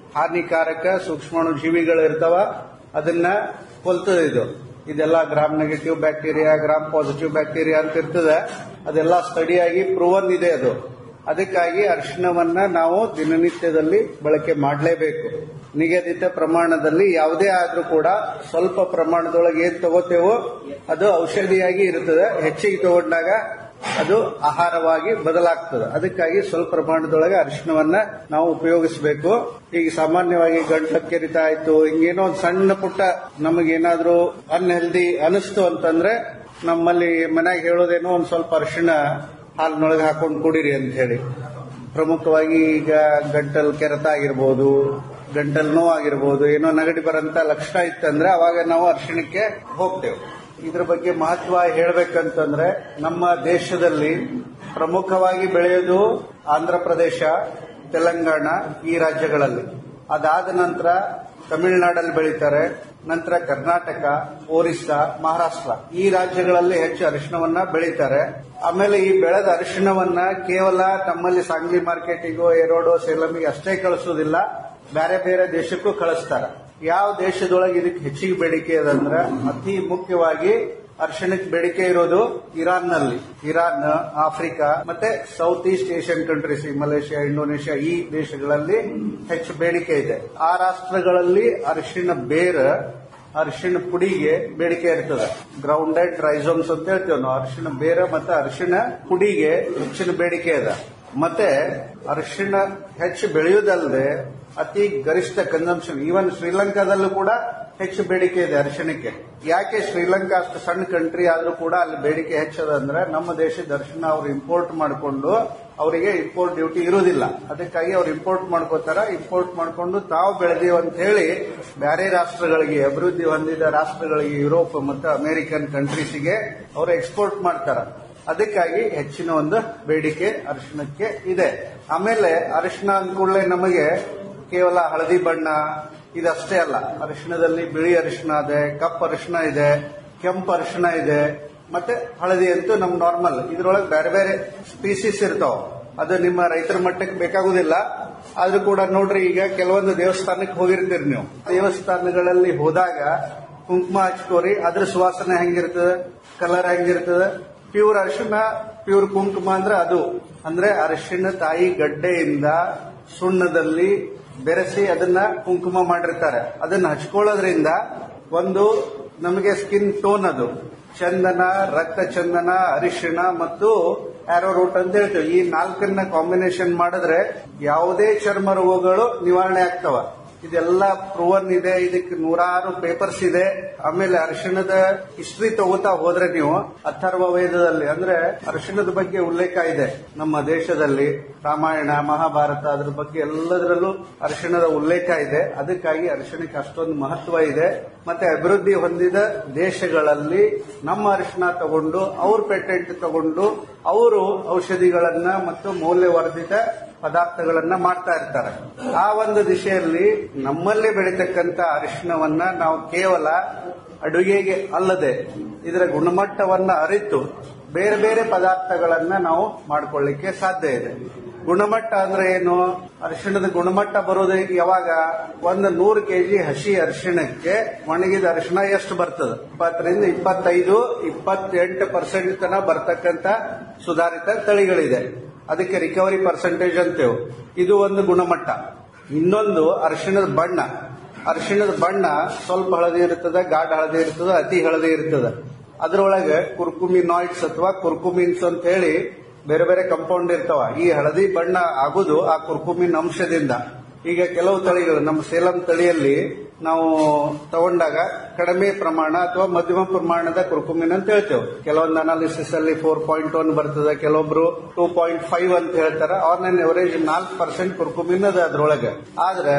ಹಾನಿಕಾರಕ ಸೂಕ್ಷ್ಮಾಣು ಜೀವಿಗಳು ಇರ್ತಾವ ಅದನ್ನ ಕೊಲ್ತದೆ ಇದು ಇದೆಲ್ಲ gram negative bacteria gram positive bacteria ಅಂತ ಇರ್ತದೆ ಅದೆಲ್ಲ ಸ್ಟಡಿ ಆಗಿ ಪ್ರೂವನ್ ಇದೆ ಅದು ಅದಕ್ಕಾಗಿ ಅರಿಶಿಣವನ್ನ ನಾವು ದಿನನಿತ್ಯದಲ್ಲಿ ಬಳಕೆ ಮಾಡಲೇಬೇಕು ನಿಗದಿತ ಪ್ರಮಾಣದಲ್ಲಿ ಯಾವುದೇ ಆದ್ರೂ ಕೂಡ ಸ್ವಲ್ಪ ಪ್ರಮಾಣದೊಳಗೆ ಏನ್ ತಗೋತೇವೋ ಅದು ಔಷಧಿಯಾಗಿ ಇರುತ್ತದೆ ಹೆಚ್ಚಿಗೆ ತಗೊಂಡಾಗ ಅದು ಆಹಾರವಾಗಿ ಬದಲಾಗ್ತದೆ ಅದಕ್ಕಾಗಿ ಸ್ವಲ್ಪ ಪ್ರಮಾಣದೊಳಗೆ ಅರಿಶಿಣವನ್ನ ನಾವು ಉಪಯೋಗಿಸಬೇಕು ಈಗ ಸಾಮಾನ್ಯವಾಗಿ ಗಂಟ್ಲ ಕೆರಿತ ಆಯ್ತು ಹಿಂಗೇನೋ ಒಂದು ಸಣ್ಣ ಪುಟ್ಟ ನಮಗೇನಾದ್ರೂ ಅನ್ಹೆಲ್ದಿ ಅನಿಸ್ತು ಅಂತಂದ್ರೆ ನಮ್ಮಲ್ಲಿ ಮನ್ಯಾಗ ಹೇಳೋದೇನೋ ಒಂದ್ ಸ್ವಲ್ಪ ಅರಿಶಿಣ ಹಾಲಿನೊಳಗೆ ಹಾಕೊಂಡು ಕುಡೀರಿ ಅಂತ ಹೇಳಿ ಪ್ರಮುಖವಾಗಿ ಈಗ ಗಂಟಲ್ ಕೆರೆತ ಆಗಿರ್ಬೋದು ಗಂಟಲ್ ನೋವಾಗಿರ್ಬೋದು ಏನೋ ನಗಡಿ ಬರಂತ ಲಕ್ಷಣ ಇತ್ತಂದ್ರೆ ಅವಾಗ ನಾವು ಅರಿಶಿಣಕ್ಕೆ ಹೋಗ್ತೇವೆ ಇದ್ರ ಬಗ್ಗೆ ಮಹತ್ವ ಹೇಳ್ಬೇಕಂತಂದ್ರೆ ನಮ್ಮ ದೇಶದಲ್ಲಿ ಪ್ರಮುಖವಾಗಿ ಬೆಳೆಯೋದು ಆಂಧ್ರ ಪ್ರದೇಶ ತೆಲಂಗಾಣ ಈ ರಾಜ್ಯಗಳಲ್ಲಿ ಅದಾದ ನಂತರ ತಮಿಳುನಾಡಲ್ಲಿ ಬೆಳೀತಾರೆ ನಂತರ ಕರ್ನಾಟಕ ಒರಿಸ್ಸಾ ಮಹಾರಾಷ್ಟ್ರ ಈ ರಾಜ್ಯಗಳಲ್ಲಿ ಹೆಚ್ಚು ಅರಿಶಿಣವನ್ನ ಬೆಳೀತಾರೆ ಆಮೇಲೆ ಈ ಬೆಳೆದ ಅರಿಶಿಣವನ್ನ ಕೇವಲ ನಮ್ಮಲ್ಲಿ ಸಾಂಗ್ಲಿ ಮಾರ್ಕೆಟಿಗೋ ಎರೋಡೋ ಸೇಲಮಿಗೆ ಅಷ್ಟೇ ಕಳಿಸೋದಿಲ್ಲ ಬೇರೆ ಬೇರೆ ದೇಶಕ್ಕೂ ಕಳಿಸ್ತಾರೆ ಯಾವ ದೇಶದೊಳಗೆ ಇದಕ್ಕೆ ಹೆಚ್ಚಿಗೆ ಬೇಡಿಕೆ ಅದಂದ್ರೆ ಅತಿ ಮುಖ್ಯವಾಗಿ ಅರಿಶಿಣಕ್ಕೆ ಬೇಡಿಕೆ ಇರೋದು ಇರಾನ್ನಲ್ಲಿ ಇರಾನ್ ಆಫ್ರಿಕಾ ಮತ್ತೆ ಸೌತ್ ಈಸ್ಟ್ ಏಷ್ಯನ್ ಕಂಟ್ರೀಸ್ ಈ ಮಲೇಷ್ಯಾ ಇಂಡೋನೇಷ್ಯಾ ಈ ದೇಶಗಳಲ್ಲಿ ಹೆಚ್ಚು ಬೇಡಿಕೆ ಇದೆ ಆ ರಾಷ್ಟ್ರಗಳಲ್ಲಿ ಅರಿಶಿಣ ಬೇರ್ ಅರಿಶಿಣ ಪುಡಿಗೆ ಬೇಡಿಕೆ ಇರ್ತದೆ ಗ್ರೌಂಡೆಡ್ ರೈಸೋಮ್ಸ್ ಅಂತ ಹೇಳ್ತೇವೆ ನಾವು ಅರಿಶಿಣ ಬೇರ ಮತ್ತೆ ಅರಿಶಿಣ ಪುಡಿಗೆ ಹೆಚ್ಚಿನ ಬೇಡಿಕೆ ಇದೆ ಮತ್ತೆ ಅರಿಶಿಣ ಹೆಚ್ಚು ಬೆಳೆಯುವುದಲ್ಲದೆ ಅತಿ ಗರಿಷ್ಠ ಕನ್ಸಂಪ್ಷನ್ ಈವನ್ ಶ್ರೀಲಂಕಾದಲ್ಲೂ ಕೂಡ ಹೆಚ್ಚು ಬೇಡಿಕೆ ಇದೆ ಅರಿಶಿಣಕ್ಕೆ ಯಾಕೆ ಶ್ರೀಲಂಕಾ ಅಷ್ಟು ಸಣ್ಣ ಕಂಟ್ರಿ ಆದ್ರೂ ಕೂಡ ಅಲ್ಲಿ ಬೇಡಿಕೆ ಹೆಚ್ಚದ ಅಂದ್ರೆ ನಮ್ಮ ದೇಶದ ಅರಿಶಿಣ ಅವ್ರು ಇಂಪೋರ್ಟ್ ಮಾಡಿಕೊಂಡು ಅವರಿಗೆ ಇಂಪೋರ್ಟ್ ಡ್ಯೂಟಿ ಇರುವುದಿಲ್ಲ ಅದಕ್ಕಾಗಿ ಅವ್ರು ಇಂಪೋರ್ಟ್ ಮಾಡ್ಕೋತಾರ ಇಂಪೋರ್ಟ್ ಮಾಡ್ಕೊಂಡು ತಾವು ಬೆಳೆದೀವಿ ಅಂತ ಹೇಳಿ ಬೇರೆ ರಾಷ್ಟ್ರಗಳಿಗೆ ಅಭಿವೃದ್ಧಿ ಹೊಂದಿದ ರಾಷ್ಟ್ರಗಳಿಗೆ ಯುರೋಪ್ ಮತ್ತು ಅಮೆರಿಕನ್ ಕಂಟ್ರೀಸ್ಗೆ ಅವರು ಎಕ್ಸ್ಪೋರ್ಟ್ ಮಾಡ್ತಾರ ಅದಕ್ಕಾಗಿ ಹೆಚ್ಚಿನ ಒಂದು ಬೇಡಿಕೆ ಅರಿಶಿಣಕ್ಕೆ ಇದೆ ಆಮೇಲೆ ಅರಿಶಿಣ ಅಂದ್ಕೂಡಲೇ ನಮಗೆ ಕೇವಲ ಹಳದಿ ಬಣ್ಣ ಇದಷ್ಟೇ ಅಲ್ಲ ಅರಿಶಿಣದಲ್ಲಿ ಬಿಳಿ ಅರಿಶಿಣ ಇದೆ ಕಪ್ಪು ಅರಿಶಿಣ ಇದೆ ಕೆಂಪು ಅರಿಶಿಣ ಇದೆ ಮತ್ತೆ ಹಳದಿ ಅಂತೂ ನಮ್ ನಾರ್ಮಲ್ ಇದ್ರೊಳಗೆ ಬೇರೆ ಬೇರೆ ಸ್ಪೀಸೀಸ್ ಇರ್ತಾವ ಅದು ನಿಮ್ಮ ರೈತರ ಮಟ್ಟಕ್ಕೆ ಬೇಕಾಗುದಿಲ್ಲ ಆದ್ರೂ ಕೂಡ ನೋಡ್ರಿ ಈಗ ಕೆಲವೊಂದು ದೇವಸ್ಥಾನಕ್ಕೆ ಹೋಗಿರ್ತೀರಿ ನೀವು ದೇವಸ್ಥಾನಗಳಲ್ಲಿ ಹೋದಾಗ ಕುಂಕುಮ ಹಚ್ಕೋರಿ ಅದ್ರ ಸುವಾಸನೆ ಹೆಂಗಿರ್ತದೆ ಕಲರ್ ಹೆಂಗಿರ್ತದೆ ಪ್ಯೂರ್ ಅರಿಶಿಣ ಪ್ಯೂರ್ ಕುಂಕುಮ ಅಂದ್ರೆ ಅದು ಅಂದ್ರೆ ಅರಿಶಿಣ ತಾಯಿ ಗಡ್ಡೆಯಿಂದ ಸುಣ್ಣದಲ್ಲಿ ಬೆರೆಸಿ ಅದನ್ನ ಕುಂಕುಮ ಮಾಡಿರ್ತಾರೆ ಅದನ್ನ ಹಚ್ಕೊಳ್ಳೋದ್ರಿಂದ ಒಂದು ನಮಗೆ ಸ್ಕಿನ್ ಟೋನ್ ಅದು ಚಂದನ ರಕ್ತ ಚಂದನ ಅರಿಶಿಣ ಮತ್ತು ಆರೋ ರೂಟ್ ಅಂತ ಹೇಳ್ತೇವೆ ಈ ನಾಲ್ಕನ್ನ ಕಾಂಬಿನೇಷನ್ ಮಾಡಿದ್ರೆ ಯಾವುದೇ ಚರ್ಮ ರೋಗಗಳು ನಿವಾರಣೆ ಆಗ್ತವ ಇದೆಲ್ಲ ಪ್ರೂವನ್ ಇದೆ ಇದಕ್ಕೆ ನೂರಾರು ಪೇಪರ್ಸ್ ಇದೆ ಆಮೇಲೆ ಅರಿಶಿಣದ ಹಿಸ್ಟ್ರಿ ತಗೋತಾ ಹೋದ್ರೆ ನೀವು ಅಥರ್ವ ವೇದದಲ್ಲಿ ಅಂದ್ರೆ ಅರಿಶಿಣದ ಬಗ್ಗೆ ಉಲ್ಲೇಖ ಇದೆ ನಮ್ಮ ದೇಶದಲ್ಲಿ ರಾಮಾಯಣ ಮಹಾಭಾರತ ಅದ್ರ ಬಗ್ಗೆ ಎಲ್ಲದರಲ್ಲೂ ಅರಿಶಿಣದ ಉಲ್ಲೇಖ ಇದೆ ಅದಕ್ಕಾಗಿ ಅರಿಶಿಣಕ್ಕೆ ಅಷ್ಟೊಂದು ಮಹತ್ವ ಇದೆ ಮತ್ತೆ ಅಭಿವೃದ್ಧಿ ಹೊಂದಿದ ದೇಶಗಳಲ್ಲಿ ನಮ್ಮ ಅರಿಶಿಣ ತಗೊಂಡು ಅವ್ರ ಪೇಟೆಂಟ್ ತಗೊಂಡು ಅವರು ಔಷಧಿಗಳನ್ನ ಮತ್ತು ಮೌಲ್ಯವರ್ಧಿತ ಪದಾರ್ಥಗಳನ್ನ ಮಾಡ್ತಾ ಇರ್ತಾರೆ ಆ ಒಂದು ದಿಶೆಯಲ್ಲಿ ನಮ್ಮಲ್ಲೇ ಬೆಳೀತಕ್ಕಂತ ಅರಿಶಿಣವನ್ನ ನಾವು ಕೇವಲ ಅಡುಗೆಗೆ ಅಲ್ಲದೆ ಇದರ ಗುಣಮಟ್ಟವನ್ನ ಅರಿತು ಬೇರೆ ಬೇರೆ ಪದಾರ್ಥಗಳನ್ನ ನಾವು ಮಾಡ್ಕೊಳ್ಳಿಕ್ಕೆ ಸಾಧ್ಯ ಇದೆ ಗುಣಮಟ್ಟ ಅಂದ್ರೆ ಏನು ಅರಿಶಿಣದ ಗುಣಮಟ್ಟ ಬರೋದು ಯಾವಾಗ ಒಂದು ನೂರು ಕೆಜಿ ಹಸಿ ಅರಿಶಿಣಕ್ಕೆ ಒಣಗಿದ ಅರಿಶಿಣ ಎಷ್ಟು ಬರ್ತದೆ ಇಪ್ಪತ್ತರಿಂದ ಇಪ್ಪತ್ತೈದು ಇಪ್ಪತ್ತೆಂಟು ಪರ್ಸೆಂಟ್ ತನ ಬರ್ತಕ್ಕಂತ ಸುಧಾರಿತ ತಳಿಗಳಿದೆ ಅದಕ್ಕೆ ರಿಕವರಿ ಪರ್ಸೆಂಟೇಜ್ ಅಂತೇವೆ ಇದು ಒಂದು ಗುಣಮಟ್ಟ ಇನ್ನೊಂದು ಅರಿಶಿಣದ ಬಣ್ಣ ಅರಿಶಿಣದ ಬಣ್ಣ ಸ್ವಲ್ಪ ಹಳದಿ ಇರ್ತದೆ ಗಾಢ ಹಳದಿ ಇರ್ತದೆ ಅತಿ ಹಳದಿ ಇರ್ತದೆ ಅದರೊಳಗೆ ಕುರ್ಕುಮಿನಾಯ್ಡ್ಸ್ ಅಥವಾ ಕುರ್ಕುಮಿನ್ಸ್ ಅಂತ ಹೇಳಿ ಬೇರೆ ಬೇರೆ ಕಂಪೌಂಡ್ ಇರ್ತಾವ ಈ ಹಳದಿ ಬಣ್ಣ ಆಗುದು ಆ ಕುರ್ಕುಮಿನ್ ಅಂಶದಿಂದ ಈಗ ಕೆಲವು ತಳಿಗಳು ನಮ್ಮ ಸೇಲಂ ತಳಿಯಲ್ಲಿ ನಾವು ತಗೊಂಡಾಗ ಕಡಿಮೆ ಪ್ರಮಾಣ ಅಥವಾ ಮಧ್ಯಮ ಪ್ರಮಾಣದ ಕುರ್ಕುಮಿನ್ ಅಂತ ಹೇಳ್ತೇವೆ ಕೆಲವೊಂದು ಅನಾಲಿಸಿಸ್ ಅಲ್ಲಿ ಫೋರ್ ಪಾಯಿಂಟ್ ಒನ್ ಬರ್ತದೆ ಕೆಲವೊಬ್ರು ಟೂ ಪಾಯಿಂಟ್ ಫೈವ್ ಅಂತ ಹೇಳ್ತಾರೆ ಆನ್ ಎವರೇಜ್ ನಾಲ್ಕು ಪರ್ಸೆಂಟ್ ಕುರ್ಕುಮಿನ್ ಅದ ಅದ್ರೊಳಗೆ ಆದ್ರೆ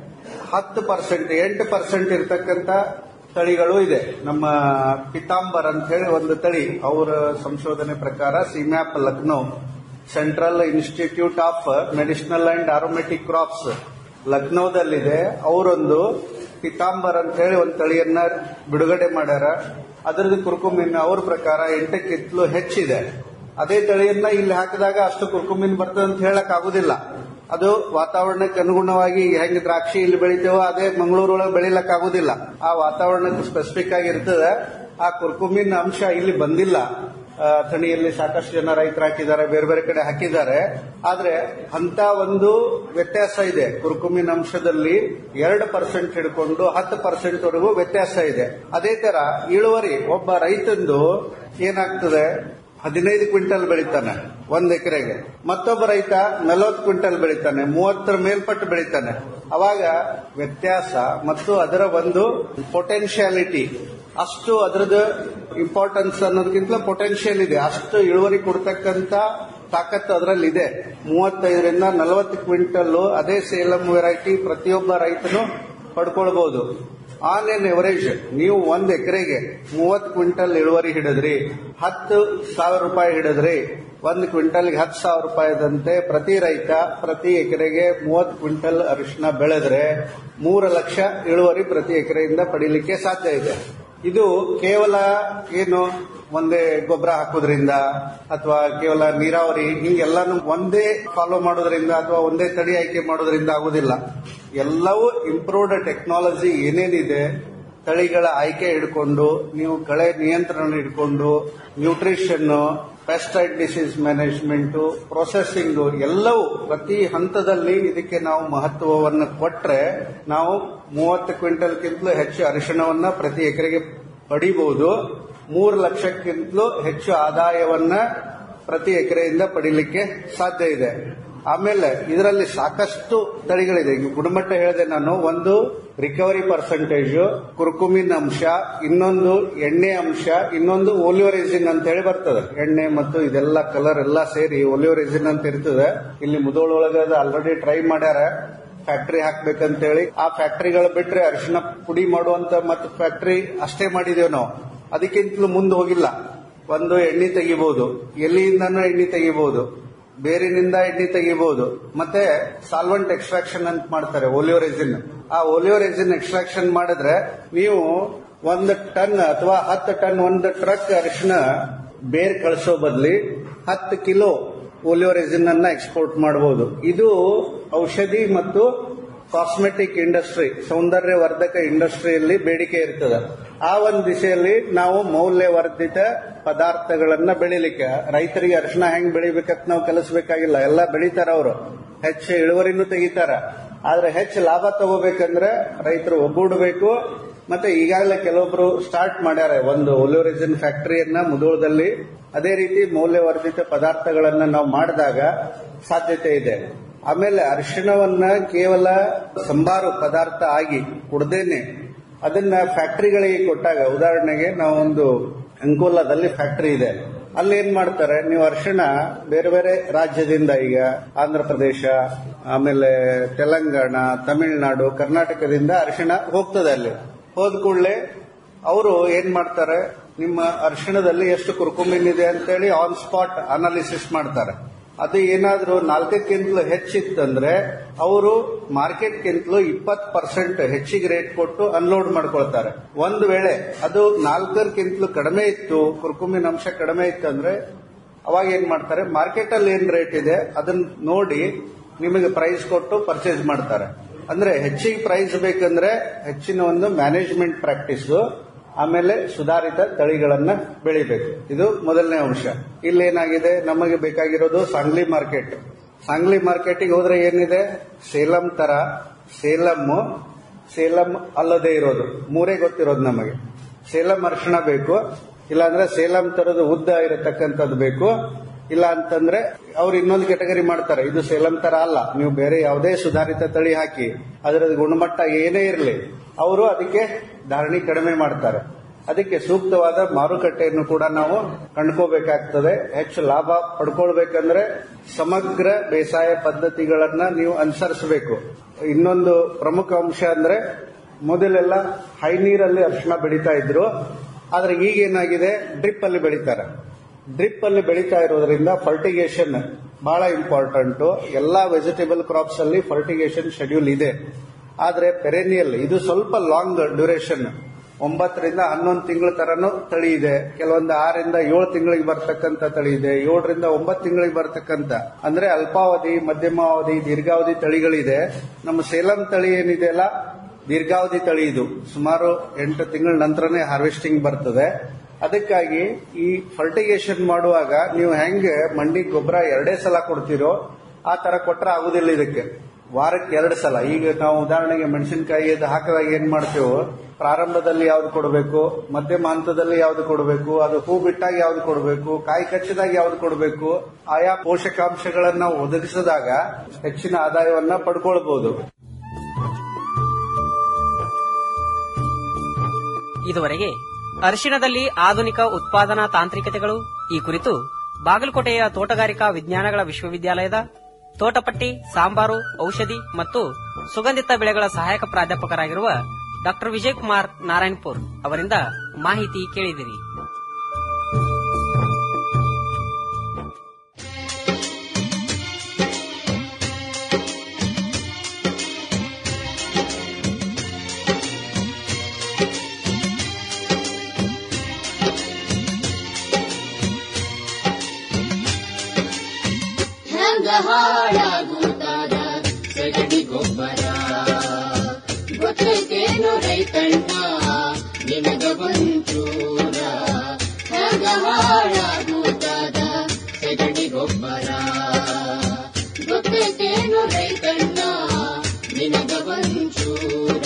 ಹತ್ತು ಪರ್ಸೆಂಟ್ ಎಂಟು ಪರ್ಸೆಂಟ್ ಇರ್ತಕ್ಕಂತ ತಳಿಗಳು ಇದೆ ನಮ್ಮ ಪಿತಾಂಬರ್ ಅಂತ ಹೇಳಿ ಒಂದು ತಳಿ ಅವರ ಸಂಶೋಧನೆ ಪ್ರಕಾರ CIMAP Lucknow central institute of medicinal and aromatic crops ಲಕ್ನೋದಲ್ಲಿದೆ ಅವರೊಂದು ಪಿತಾಂಬರ್ ಅಂತ ಹೇಳಿ ಒಂದು ತಳಿಯನ್ನ ಬಿಡುಗಡೆ ಮಾಡ್ಯಾರ ಅದರದ್ದು ಕುರ್ಕುಮಿನ್ ಅವ್ರ ಪ್ರಕಾರ ಎಂಟಕ್ಕಿಂತಲೂ ಹೆಚ್ಚಿದೆ ಅದೇ ತಳಿಯನ್ನ ಇಲ್ಲಿ ಹಾಕಿದಾಗ ಅಷ್ಟು ಕುರ್ಕುಮಿನ್ ಬರ್ತದೆ ಅಂತ ಹೇಳಕ್ ಆಗುದಿಲ್ಲ ಅದು ವಾತಾವರಣಕ್ಕೆ ಅನುಗುಣವಾಗಿ ಹೆಂಗ್ ದ್ರಾಕ್ಷಿ ಇಲ್ಲಿ ಬೆಳಿತೇವೋ ಅದೇ ಮಂಗಳೂರೊಳಗೆ ಬೆಳಿಲಕ್ ಆಗುದಿಲ್ಲ ಆ ವಾತಾವರಣಕ್ಕೆ ಸ್ಪೆಸಿಫಿಕ್ ಆಗಿ ಇರ್ತದೆ ಆ ಕುರ್ಕುಮಿನ್ ಅಂಶ ಇಲ್ಲಿ ಬಂದಿಲ್ಲ ಆ, ಥಣಿಯಲ್ಲಿ ಸಾಕಷ್ಟು ಜನ ರೈತರು ಹಾಕಿದ್ದಾರೆ ಬೇರೆ ಬೇರೆ ಕಡೆ ಹಾಕಿದ್ದಾರೆ ಆದ್ರೆ ಅಂತ ಒಂದು ವ್ಯತ್ಯಾಸ ಇದೆ ಕುರ್ಕುಮಿನ್ ಅಂಶದಲ್ಲಿ ಎರಡು ಪರ್ಸೆಂಟ್ ಹಿಡ್ಕೊಂಡು ಹತ್ತು ಪರ್ಸೆಂಟ್ ವರೆಗೂ ವ್ಯತ್ಯಾಸ ಇದೆ ಅದೇ ತರ ಇಳುವರಿ ಒಬ್ಬ ರೈತಂದು ಏನಾಗ್ತದೆ ಹದಿನೈದು ಕ್ವಿಂಟಲ್ ಬೆಳಿತಾನೆ ಒಂದ್ ಎಕರೆಗೆ ಮತ್ತೊಬ್ಬ ರೈತ ನಲವತ್ತು ಕ್ವಿಂಟಲ್ ಬೆಳಿತಾನೆ ಮೂವತ್ತರ ಮೇಲ್ಪಟ್ಟು ಬೆಳಿತಾನೆ ಅವಾಗ ವ್ಯತ್ಯಾಸ ಮತ್ತು ಅದರ ಒಂದು ಪೊಟೆನ್ಶಿಯಾಲಿಟಿ ಅಷ್ಟು ಅದರದ್ದು ಇಂಪಾರ್ಟೆನ್ಸ್ ಅನ್ನೋದಕ್ಕಿಂತ ಪೊಟೆನ್ಶಿಯಲ್ ಇದೆ ಅಷ್ಟು ಇಳುವರಿ ಕೊಡ್ತಕ್ಕಂತ ತಾಕತ್ತು ಅದರಲ್ಲಿ ಇದೆ ಮೂವತ್ತೈದರಿಂದ ನಲವತ್ತು ಕ್ವಿಂಟಲ್ ಅದೇ ಸೇಲಂ ವೆರೈಟಿ ಪ್ರತಿಯೊಬ್ಬ ರೈತನು ಪಡ್ಕೊಳ್ಬಹುದು ಆನ್ ಎನ್ ಎವರೇಜ್ ನೀವು ಒಂದ್ ಎಕರೆಗೆ ಮೂವತ್ ಕ್ವಿಂಟಲ್ ಇಳುವರಿ ಹಿಡಿದ್ರಿ ಹತ್ತು ಸಾವಿರ ರೂಪಾಯಿ ಹಿಡಿದ್ರಿ ಒಂದು ಕ್ವಿಂಟಲ್ಗೆ ಹತ್ತು ಸಾವಿರ ರೂಪಾಯಿದಂತೆ ಪ್ರತಿ ರೈತ ಪ್ರತಿ ಎಕರೆಗೆ ಮೂವತ್ ಕ್ವಿಂಟಲ್ ಅರಿಶಿನ ಬೆಳೆದ್ರೆ ಮೂರು ಲಕ್ಷ ಇಳುವರಿ ಪ್ರತಿ ಎಕರೆಯಿಂದ ಪಡೀಲಿಕ್ಕೆ ಸಾಧ್ಯ ಇದೆ ಇದು ಕೇವಲ ಏನು ಒಂದೇ ಗೊಬ್ಬರ ಹಾಕೋದ್ರಿಂದ ಅಥವಾ ಕೇವಲ ನೀರಾವರಿ ಹಿಂಗೆಲ್ಲಾನು ಒಂದೇ ಫಾಲೋ ಮಾಡೋದ್ರಿಂದ ಅಥವಾ ಒಂದೇ ತಳಿ ಆಯ್ಕೆ ಮಾಡೋದ್ರಿಂದ ಆಗುದಿಲ್ಲ ಎಲ್ಲವೂ ಇಂಪ್ರೂವ್ಡ್ ಟೆಕ್ನಾಲಜಿ ಏನೇನಿದೆ ತಳಿಗಳ ಆಯ್ಕೆ ಹಿಡ್ಕೊಂಡು ನೀವು ಕಳೆ ನಿಯಂತ್ರಣ ಹಿಡ್ಕೊಂಡು nutrition pesticide disease management processing ಎಲ್ಲವೂ ಪ್ರತಿ ಹಂತದಲ್ಲಿ ಇದಕ್ಕೆ ನಾವು ಮಹತ್ವವನ್ನು ಕೊಟ್ರೆ ನಾವು ಮೂವತ್ತು ಕ್ವಿಂಟಲ್ಗಿಂತಲೂ ಹೆಚ್ಚು ಅರಿಶಿಣವನ್ನ ಪ್ರತಿ ಎಕರೆಗೆ ಪಡಿಬಹುದು ಮೂರು ಲಕ್ಷಕ್ಕಿಂತಲೂ ಹೆಚ್ಚು ಆದಾಯವನ್ನ ಪ್ರತಿ ಎಕರೆಯಿಂದ ಪಡಿಲಿಕ್ಕೆ ಸಾಧ್ಯ ಇದೆ ಆಮೇಲೆ ಇದರಲ್ಲಿ ಸಾಕಷ್ಟು ತಳಿಗಳಿದೆ ಈಗ ಗುಣಮಟ್ಟ ಹೇಳಿದೆ ನಾನು ಒಂದು ರಿಕವರಿ ಪರ್ಸೆಂಟೇಜ್ ಕುರ್ಕುಮಿನ್ ಅಂಶ ಇನ್ನೊಂದು ಎಣ್ಣೆ ಅಂಶ ಇನ್ನೊಂದು ಓಲಿಯೋರೆಸಿನ್ ಅಂತ ಹೇಳಿ ಬರ್ತದೆ ಎಣ್ಣೆ ಮತ್ತು ಇದೆಲ್ಲ ಕಲರ್ ಎಲ್ಲ ಸೇರಿ ಓಲಿಯೋರೆಸಿನ್ ಅಂತ ಇರ್ತದೆ ಇಲ್ಲಿ ಮುದೋಳೊಳಗ ಆಲ್ರೆಡಿ ಟ್ರೈ ಮಾಡ್ಯಾರ ಫ್ಯಾಕ್ಟರಿ ಹಾಕ್ಬೇಕಂತೇಳಿ ಆ ಫ್ಯಾಕ್ಟರಿಗಳು ಬಿಟ್ರೆ ಅರಿಶಿನ ಪುಡಿ ಮಾಡುವಂತ ಮತ್ತು ಫ್ಯಾಕ್ಟರಿ ಅಷ್ಟೇ ಮಾಡಿದೇವು ನಾವು ಅದಕ್ಕಿಂತಲೂ ಮುಂದೆ ಹೋಗಿಲ್ಲ ಒಂದು ಎಣ್ಣೆ ತೆಗಿಬಹುದು ಎಲೆಯಿಂದನೂ ಎಣ್ಣೆ ತೆಗಿಬಹುದು ಬೇರಿನಿಂದ ಎಣ್ಣೆ ತೆಗಿಬಹುದು ಮತ್ತೆ ಸಾಲ್ವೆಂಟ್ ಎಕ್ಸ್ಟ್ರಾಕ್ಷನ್ ಅಂತ ಮಾಡ್ತಾರೆ ಓಲಿಯೋ ರೆಸಿನ್ ಆ ಓಲಿಯೋ ರೆಸಿನ್ ಎಕ್ಸ್ಟ್ರಾಕ್ಷನ್ ಮಾಡಿದ್ರೆ ನೀವು ಒಂದು ಟನ್ ಅಥವಾ ಹತ್ತು ಟನ್ ಒಂದು ಟ್ರಕ್ ಅರಿಶಿನ ಬೇರ್ ಕಳಿಸೋ ಬದ್ಲಿ ಹತ್ತು ಕಿಲೋ ಓಲಿಯೋ ರೆಸಿನ್ ಅನ್ನ ಎಕ್ಸ್ಪೋರ್ಟ್ ಮಾಡಬಹುದು ಇದು ಔಷಧಿ ಮತ್ತು ಕಾಸ್ಮೆಟಿಕ್ ಇಂಡಸ್ಟ್ರಿ ಸೌಂದರ್ಯವರ್ಧಕ ಇಂಡಸ್ಟ್ರಿಯಲ್ಲಿ ಬೇಡಿಕೆ ಇರ್ತದೆ ಆ ಒಂದು ದಿಶೆಯಲ್ಲಿ ನಾವು ಮೌಲ್ಯವರ್ಧಿತ ಪದಾರ್ಥಗಳನ್ನ ಬೆಳಿಲಿಕ್ಕೆ ರೈತರಿಗೆ ಅರಿಶಿನ ಹೆಂಗ್ ಬೆಳಿಬೇಕಂತ ನಾವು ಕಲಿಸ್ಬೇಕಾಗಿಲ್ಲ ಎಲ್ಲ ಬೆಳಿತಾರ ಅವರು ಹೆಚ್ಚು ಇಳುವರಿನೂ ತೆಗಿತಾರ ಆದ್ರೆ ಹೆಚ್ಚು ಲಾಭ ತಗೋಬೇಕಂದ್ರೆ ರೈತರು ಒಗ್ಗೂಡಬೇಕು ಮತ್ತೆ ಈಗಾಗಲೇ ಕೆಲವೊಬ್ರು ಸ್ಟಾರ್ಟ್ ಮಾಡ್ಯಾರ ಒಂದು ಒಲಿಯೋರಿಜಿನ್ ಫ್ಯಾಕ್ಟರಿಯನ್ನ ಮುದೋಳದಲ್ಲಿ ಅದೇ ರೀತಿ ಮೌಲ್ಯವರ್ಧಿತ ಪದಾರ್ಥಗಳನ್ನ ನಾವು ಮಾಡಿದಾಗ ಸಾಧ್ಯತೆ ಇದೆ ಆಮೇಲೆ ಅರಿಶಿಣವನ್ನ ಕೇವಲ ಸಂಬಾರು ಪದಾರ್ಥ ಆಗಿ ಕುಡ್ದೇನೆ ಅದನ್ನ ಫ್ಯಾಕ್ಟರಿಗಳಿಗೆ ಕೊಟ್ಟಾಗ ಉದಾಹರಣೆಗೆ ನಾವೊಂದು ಅಂಕೋಲಾದಲ್ಲಿ ಫ್ಯಾಕ್ಟರಿ ಇದೆ ಅಲ್ಲಿ ಏನ್ ಮಾಡ್ತಾರೆ ನೀವು ಅರಿಶಿಣ ಬೇರೆ ಬೇರೆ ರಾಜ್ಯದಿಂದ ಈಗ ಆಂಧ್ರ ಪ್ರದೇಶ ಆಮೇಲೆ ತೆಲಂಗಾಣ ತಮಿಳುನಾಡು ಕರ್ನಾಟಕದಿಂದ ಅರಿಶಿಣ ಹೋಗ್ತದೆ ಅಲ್ಲಿ ಹೋದ ಕೂಡಲೇ ಅವರು ಏನ್ ಮಾಡ್ತಾರೆ ನಿಮ್ಮ ಅರಿಶಿಣದಲ್ಲಿ ಎಷ್ಟು ಕುರ್ಕುಮಿನ್ ಇದೆ ಅಂತೇಳಿ ಆನ್ ಸ್ಪಾಟ್ ಅನಾಲಿಸಿಸ್ ಮಾಡ್ತಾರೆ ಅದು ಏನಾದ್ರೂ ನಾಲ್ಕಕ್ಕಿಂತಲೂ ಹೆಚ್ಚಿತ್ತಂದ್ರೆ ಅವರು ಮಾರ್ಕೆಟ್ಗಿಂತಲೂ ಇಪ್ಪತ್ತು ಪರ್ಸೆಂಟ್ ಹೆಚ್ಚಿಗೆ ರೇಟ್ ಕೊಟ್ಟು ಅನ್ಲೋಡ್ ಮಾಡ್ಕೊಳ್ತಾರೆ ಒಂದು ವೇಳೆ ಅದು ನಾಲ್ಕಕ್ಕಿಂತಲೂ ಕಡಿಮೆ ಇತ್ತು ಕುರ್ಕುಮಿನ್ ಅಂಶ ಕಡಿಮೆ ಇತ್ತಂದ್ರೆ ಅವಾಗ ಏನ್ ಮಾಡ್ತಾರೆ ಮಾರ್ಕೆಟ್ ಅಲ್ಲಿ ಏನ್ ರೇಟ್ ಇದೆ ಅದನ್ನ ನೋಡಿ ನಿಮಗೆ ಪ್ರೈಸ್ ಕೊಟ್ಟು ಪರ್ಚೇಸ್ ಮಾಡ್ತಾರೆ ಅಂದ್ರೆ ಹೆಚ್ಚಿಗೆ ಪ್ರೈಸ್ ಬೇಕಂದ್ರೆ ಹೆಚ್ಚಿನ ಒಂದು ಮ್ಯಾನೇಜ್ಮೆಂಟ್ ಪ್ರಾಕ್ಟೀಸ್ ಆಮೇಲೆ ಸುಧಾರಿತ ತಳಿಗಳನ್ನ ಬೆಳಿಬೇಕು ಇದು ಮೊದಲನೇ ಅಂಶ ಇಲ್ಲಿ ಏನಾಗಿದೆ ನಮಗೆ ಬೇಕಾಗಿರೋದು ಸಾಂಗ್ಲಿ ಮಾರ್ಕೆಟ್ ಸಾಂಗ್ಲಿ ಮಾರ್ಕೆಟಿಗೆ ಹೋದ್ರೆ ಏನಿದೆ ಸೇಲಂ ತರ ಸೇಲಂ ಸೇಲಂ ಅಲ್ಲದೆ ಇರೋದು ಮೂರೇ ಗೊತ್ತಿರೋದು ನಮಗೆ ಸೇಲಂ ಅರ್ಶಿಣ ಬೇಕು ಇಲ್ಲಾಂದ್ರೆ ಸೇಲಂ ತರದ ಉದ್ದ ಇರತಕ್ಕಂಥದ್ದು ಬೇಕು ಇಲ್ಲ ಅಂತಂದ್ರೆ ಅವ್ರು ಇನ್ನೊಂದು ಕೆಟಗರಿ ಮಾಡ್ತಾರೆ ಇದು ಸೇಲಂ ತರ ಅಲ್ಲ ನೀವು ಬೇರೆ ಯಾವುದೇ ಸುಧಾರಿತ ತಳಿ ಹಾಕಿ ಅದರ ಗುಣಮಟ್ಟ ಏನೇ ಇರಲಿ ಅವರು ಅದಕ್ಕೆ ಧಾರಣಿ ಕಡಿಮೆ ಮಾಡ್ತಾರೆ ಅದಕ್ಕೆ ಸೂಕ್ತವಾದ ಮಾರುಕಟ್ಟೆಯನ್ನು ಕೂಡ ನಾವು ಕಂಡ್ಕೋಬೇಕಾಗ್ತದೆ ಹೆಚ್ಚು ಲಾಭ ಪಡ್ಕೊಳ್ಬೇಕಂದ್ರೆ ಸಮಗ್ರ ಬೇಸಾಯ ಪದ್ಧತಿಗಳನ್ನ ನೀವು ಅನುಸರಿಸಬೇಕು ಇನ್ನೊಂದು ಪ್ರಮುಖ ಅಂಶ ಅಂದ್ರೆ ಮೊದಲೆಲ್ಲ ಹೈ ನೀರಲ್ಲಿ ಅರಿಶಿಣ ಬೆಳೀತಾ ಇದ್ರು ಆದ್ರೆ ಈಗ ಏನಾಗಿದೆ ಡ್ರಿಪ್ ಅಲ್ಲಿ ಬೆಳೀತಾರೆ ಡ್ರಿಪ್ ಅಲ್ಲಿ ಬೆಳೀತಾ ಇರೋದ್ರಿಂದ ಫರ್ಟಿಗೇಷನ್ ಬಹಳ ಇಂಪಾರ್ಟೆಂಟ್ ಎಲ್ಲಾ ವೆಜಿಟೇಬಲ್ ಕ್ರಾಪ್ಸ್ ಅಲ್ಲಿ ಫರ್ಟಿಗೇಷನ್ ಶೆಡ್ಯೂಲ್ ಇದೆ ಆದ್ರೆ ಪೆರೇನಿಯಲ್ ಇದು ಸ್ವಲ್ಪ ಲಾಂಗ್ ಡ್ಯೂರೇಷನ್ ಒಂಬತ್ತರಿಂದ ಹನ್ನೊಂದು ತಿಂಗಳ ತರನು ತಳಿ ಇದೆ ಕೆಲವೊಂದು ಆರರಿಂದ ಏಳು ತಿಂಗಳಿಗೆ ಬರ್ತಕ್ಕಂತ ತಳಿ ಇದೆ ಏಳರಿಂದ ಒಂಬತ್ತು ತಿಂಗಳಿಗೆ ಬರ್ತಕ್ಕಂತ ಅಂದ್ರೆ ಅಲ್ಪಾವಧಿ ಮಧ್ಯಮಾವಧಿ ದೀರ್ಘಾವಧಿ ತಳಿಗಳಿದೆ ನಮ್ಮ ಸೇಲಂ ತಳಿ ಏನಿದೆಯಲ್ಲ ದೀರ್ಘಾವಧಿ ತಳಿ ಇದು ಸುಮಾರು ಎಂಟು ತಿಂಗಳ ನಂತರನೇ ಹಾರ್ವೆಸ್ಟಿಂಗ್ ಬರ್ತದೆ ಅದಕ್ಕಾಗಿ ಈ ಫರ್ಟಿಗೇಷನ್ ಮಾಡುವಾಗ ನೀವು ಹೆಂಗೆ ಮಂಡಿ ಗೊಬ್ಬರ ಎರಡೇ ಸಲ ಕೊಡ್ತೀರೋ ಆ ತರ ಕೊಟ್ರೆ ಆಗುದಿಲ್ಲ ಇದಕ್ಕೆ ವಾರಕ್ಕೆ ಎರಡು ಸಲ ಈಗ ನಾವು ಉದಾಹರಣೆಗೆ ಮೆಣಸಿನಕಾಯಿ ಅದು ಹಾಕಿದಾಗ ಏನ್ ಮಾಡ್ತೇವೋ ಪ್ರಾರಂಭದಲ್ಲಿ ಯಾವ್ದು ಕೊಡಬೇಕು ಮಧ್ಯಮ ಹಂತದಲ್ಲಿ ಯಾವ್ದು ಕೊಡಬೇಕು ಅದು ಹೂ ಬಿಟ್ಟಾಗ ಯಾವ್ದು ಕೊಡಬೇಕು ಕಾಯಿ ಕಚ್ಚಿದಾಗ ಯಾವ್ದು ಕೊಡಬೇಕು ಆಯಾ ಪೋಷಕಾಂಶಗಳನ್ನ ಒದಗಿಸಿದಾಗ ಹೆಚ್ಚಿನ ಆದಾಯವನ್ನ ಪಡ್ಕೊಳ್ಬಹುದು ಇದುವರೆಗೆ ಅರಿಶಿಣದಲ್ಲಿ ಆಧುನಿಕ ಉತ್ಪಾದನಾ ತಾಂತ್ರಿಕತೆಗಳು ಈ ಕುರಿತು ಬಾಗಲಕೋಟೆಯ ತೋಟಗಾರಿಕಾ ವಿಜ್ಞಾನಗಳ ವಿಶ್ವವಿದ್ಯಾಲಯದ ತೋಟಪಟ್ಟಿ ಸಾಂಬಾರು ಔಷಧಿ ಮತ್ತು ಸುಗಂಧಿತ ಬೆಳೆಗಳ ಸಹಾಯಕ ಪ್ರಾಧ್ಯಾಪಕರಾಗಿರುವ ಡಾ ವಿಜಯಕುಮಾರ್ ನಾರಾಯಣಪುರ್ ಅವರಿಂದ ಮಾಹಿತಿ ಕೇಳಿದಿರಿ ಹೆಂಗ ಹಾಳಾಗುತ್ತಾದ ಸಗಣಿ ಗೊಬ್ಬರ ಗೊತ್ತೈತೇನು ರೈತಣ್ಣ ನಿನಗ ಒಂಚೂರ ಹೆಂಗ ಹಾಳಾಗುತ್ತಾದ ಸಗಣಿ ಗೊಬ್ಬರ ಗೊತ್ತೈತೇನು ರೈತಣ್ಣ ನಿನಗ ಒಂಚೂರ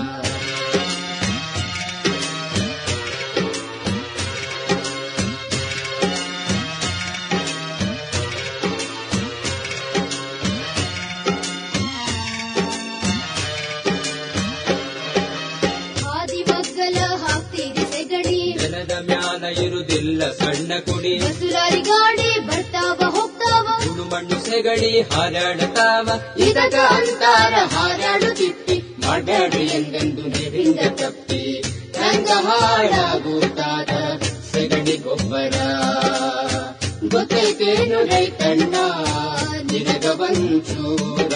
ಆದಿಮಗ್ಗಲ ಹಾಕ್ತೀರಿ ಸೆಗಣಿ ನೆಲದ ಮ್ಯಾಲ ಇರುದಿಲ್ಲ ಸಣ್ಣ ಕುಡಿ ಬಸುರಾರಿ ಗಾಡಿ ಬರ್ತಾವ ಹೋಗ್ತಾವ ಸುಡು ಮಣ್ಣು ಸೆಗಡಿ ಹಾರಾಡತಾವ ಇದಕ ಅಂತಾರ ಹಾರಾಡು ತಿಪ್ಪಿ ಮಾಡಬೇಡ್ರಿ ಎಂದೆಂದು ನೀರಿಂದ ತಪ್ಪಿ ಹೆಂಗ ಹಾಳಾಗುತ್ತಾದ ಸೆಗಣಿ ಗೊಬ್ಬರ ಗೊತ್ತೈತೇನು ರೈತಣ್ಣ ನಿನಗ ಒಂಚೂರ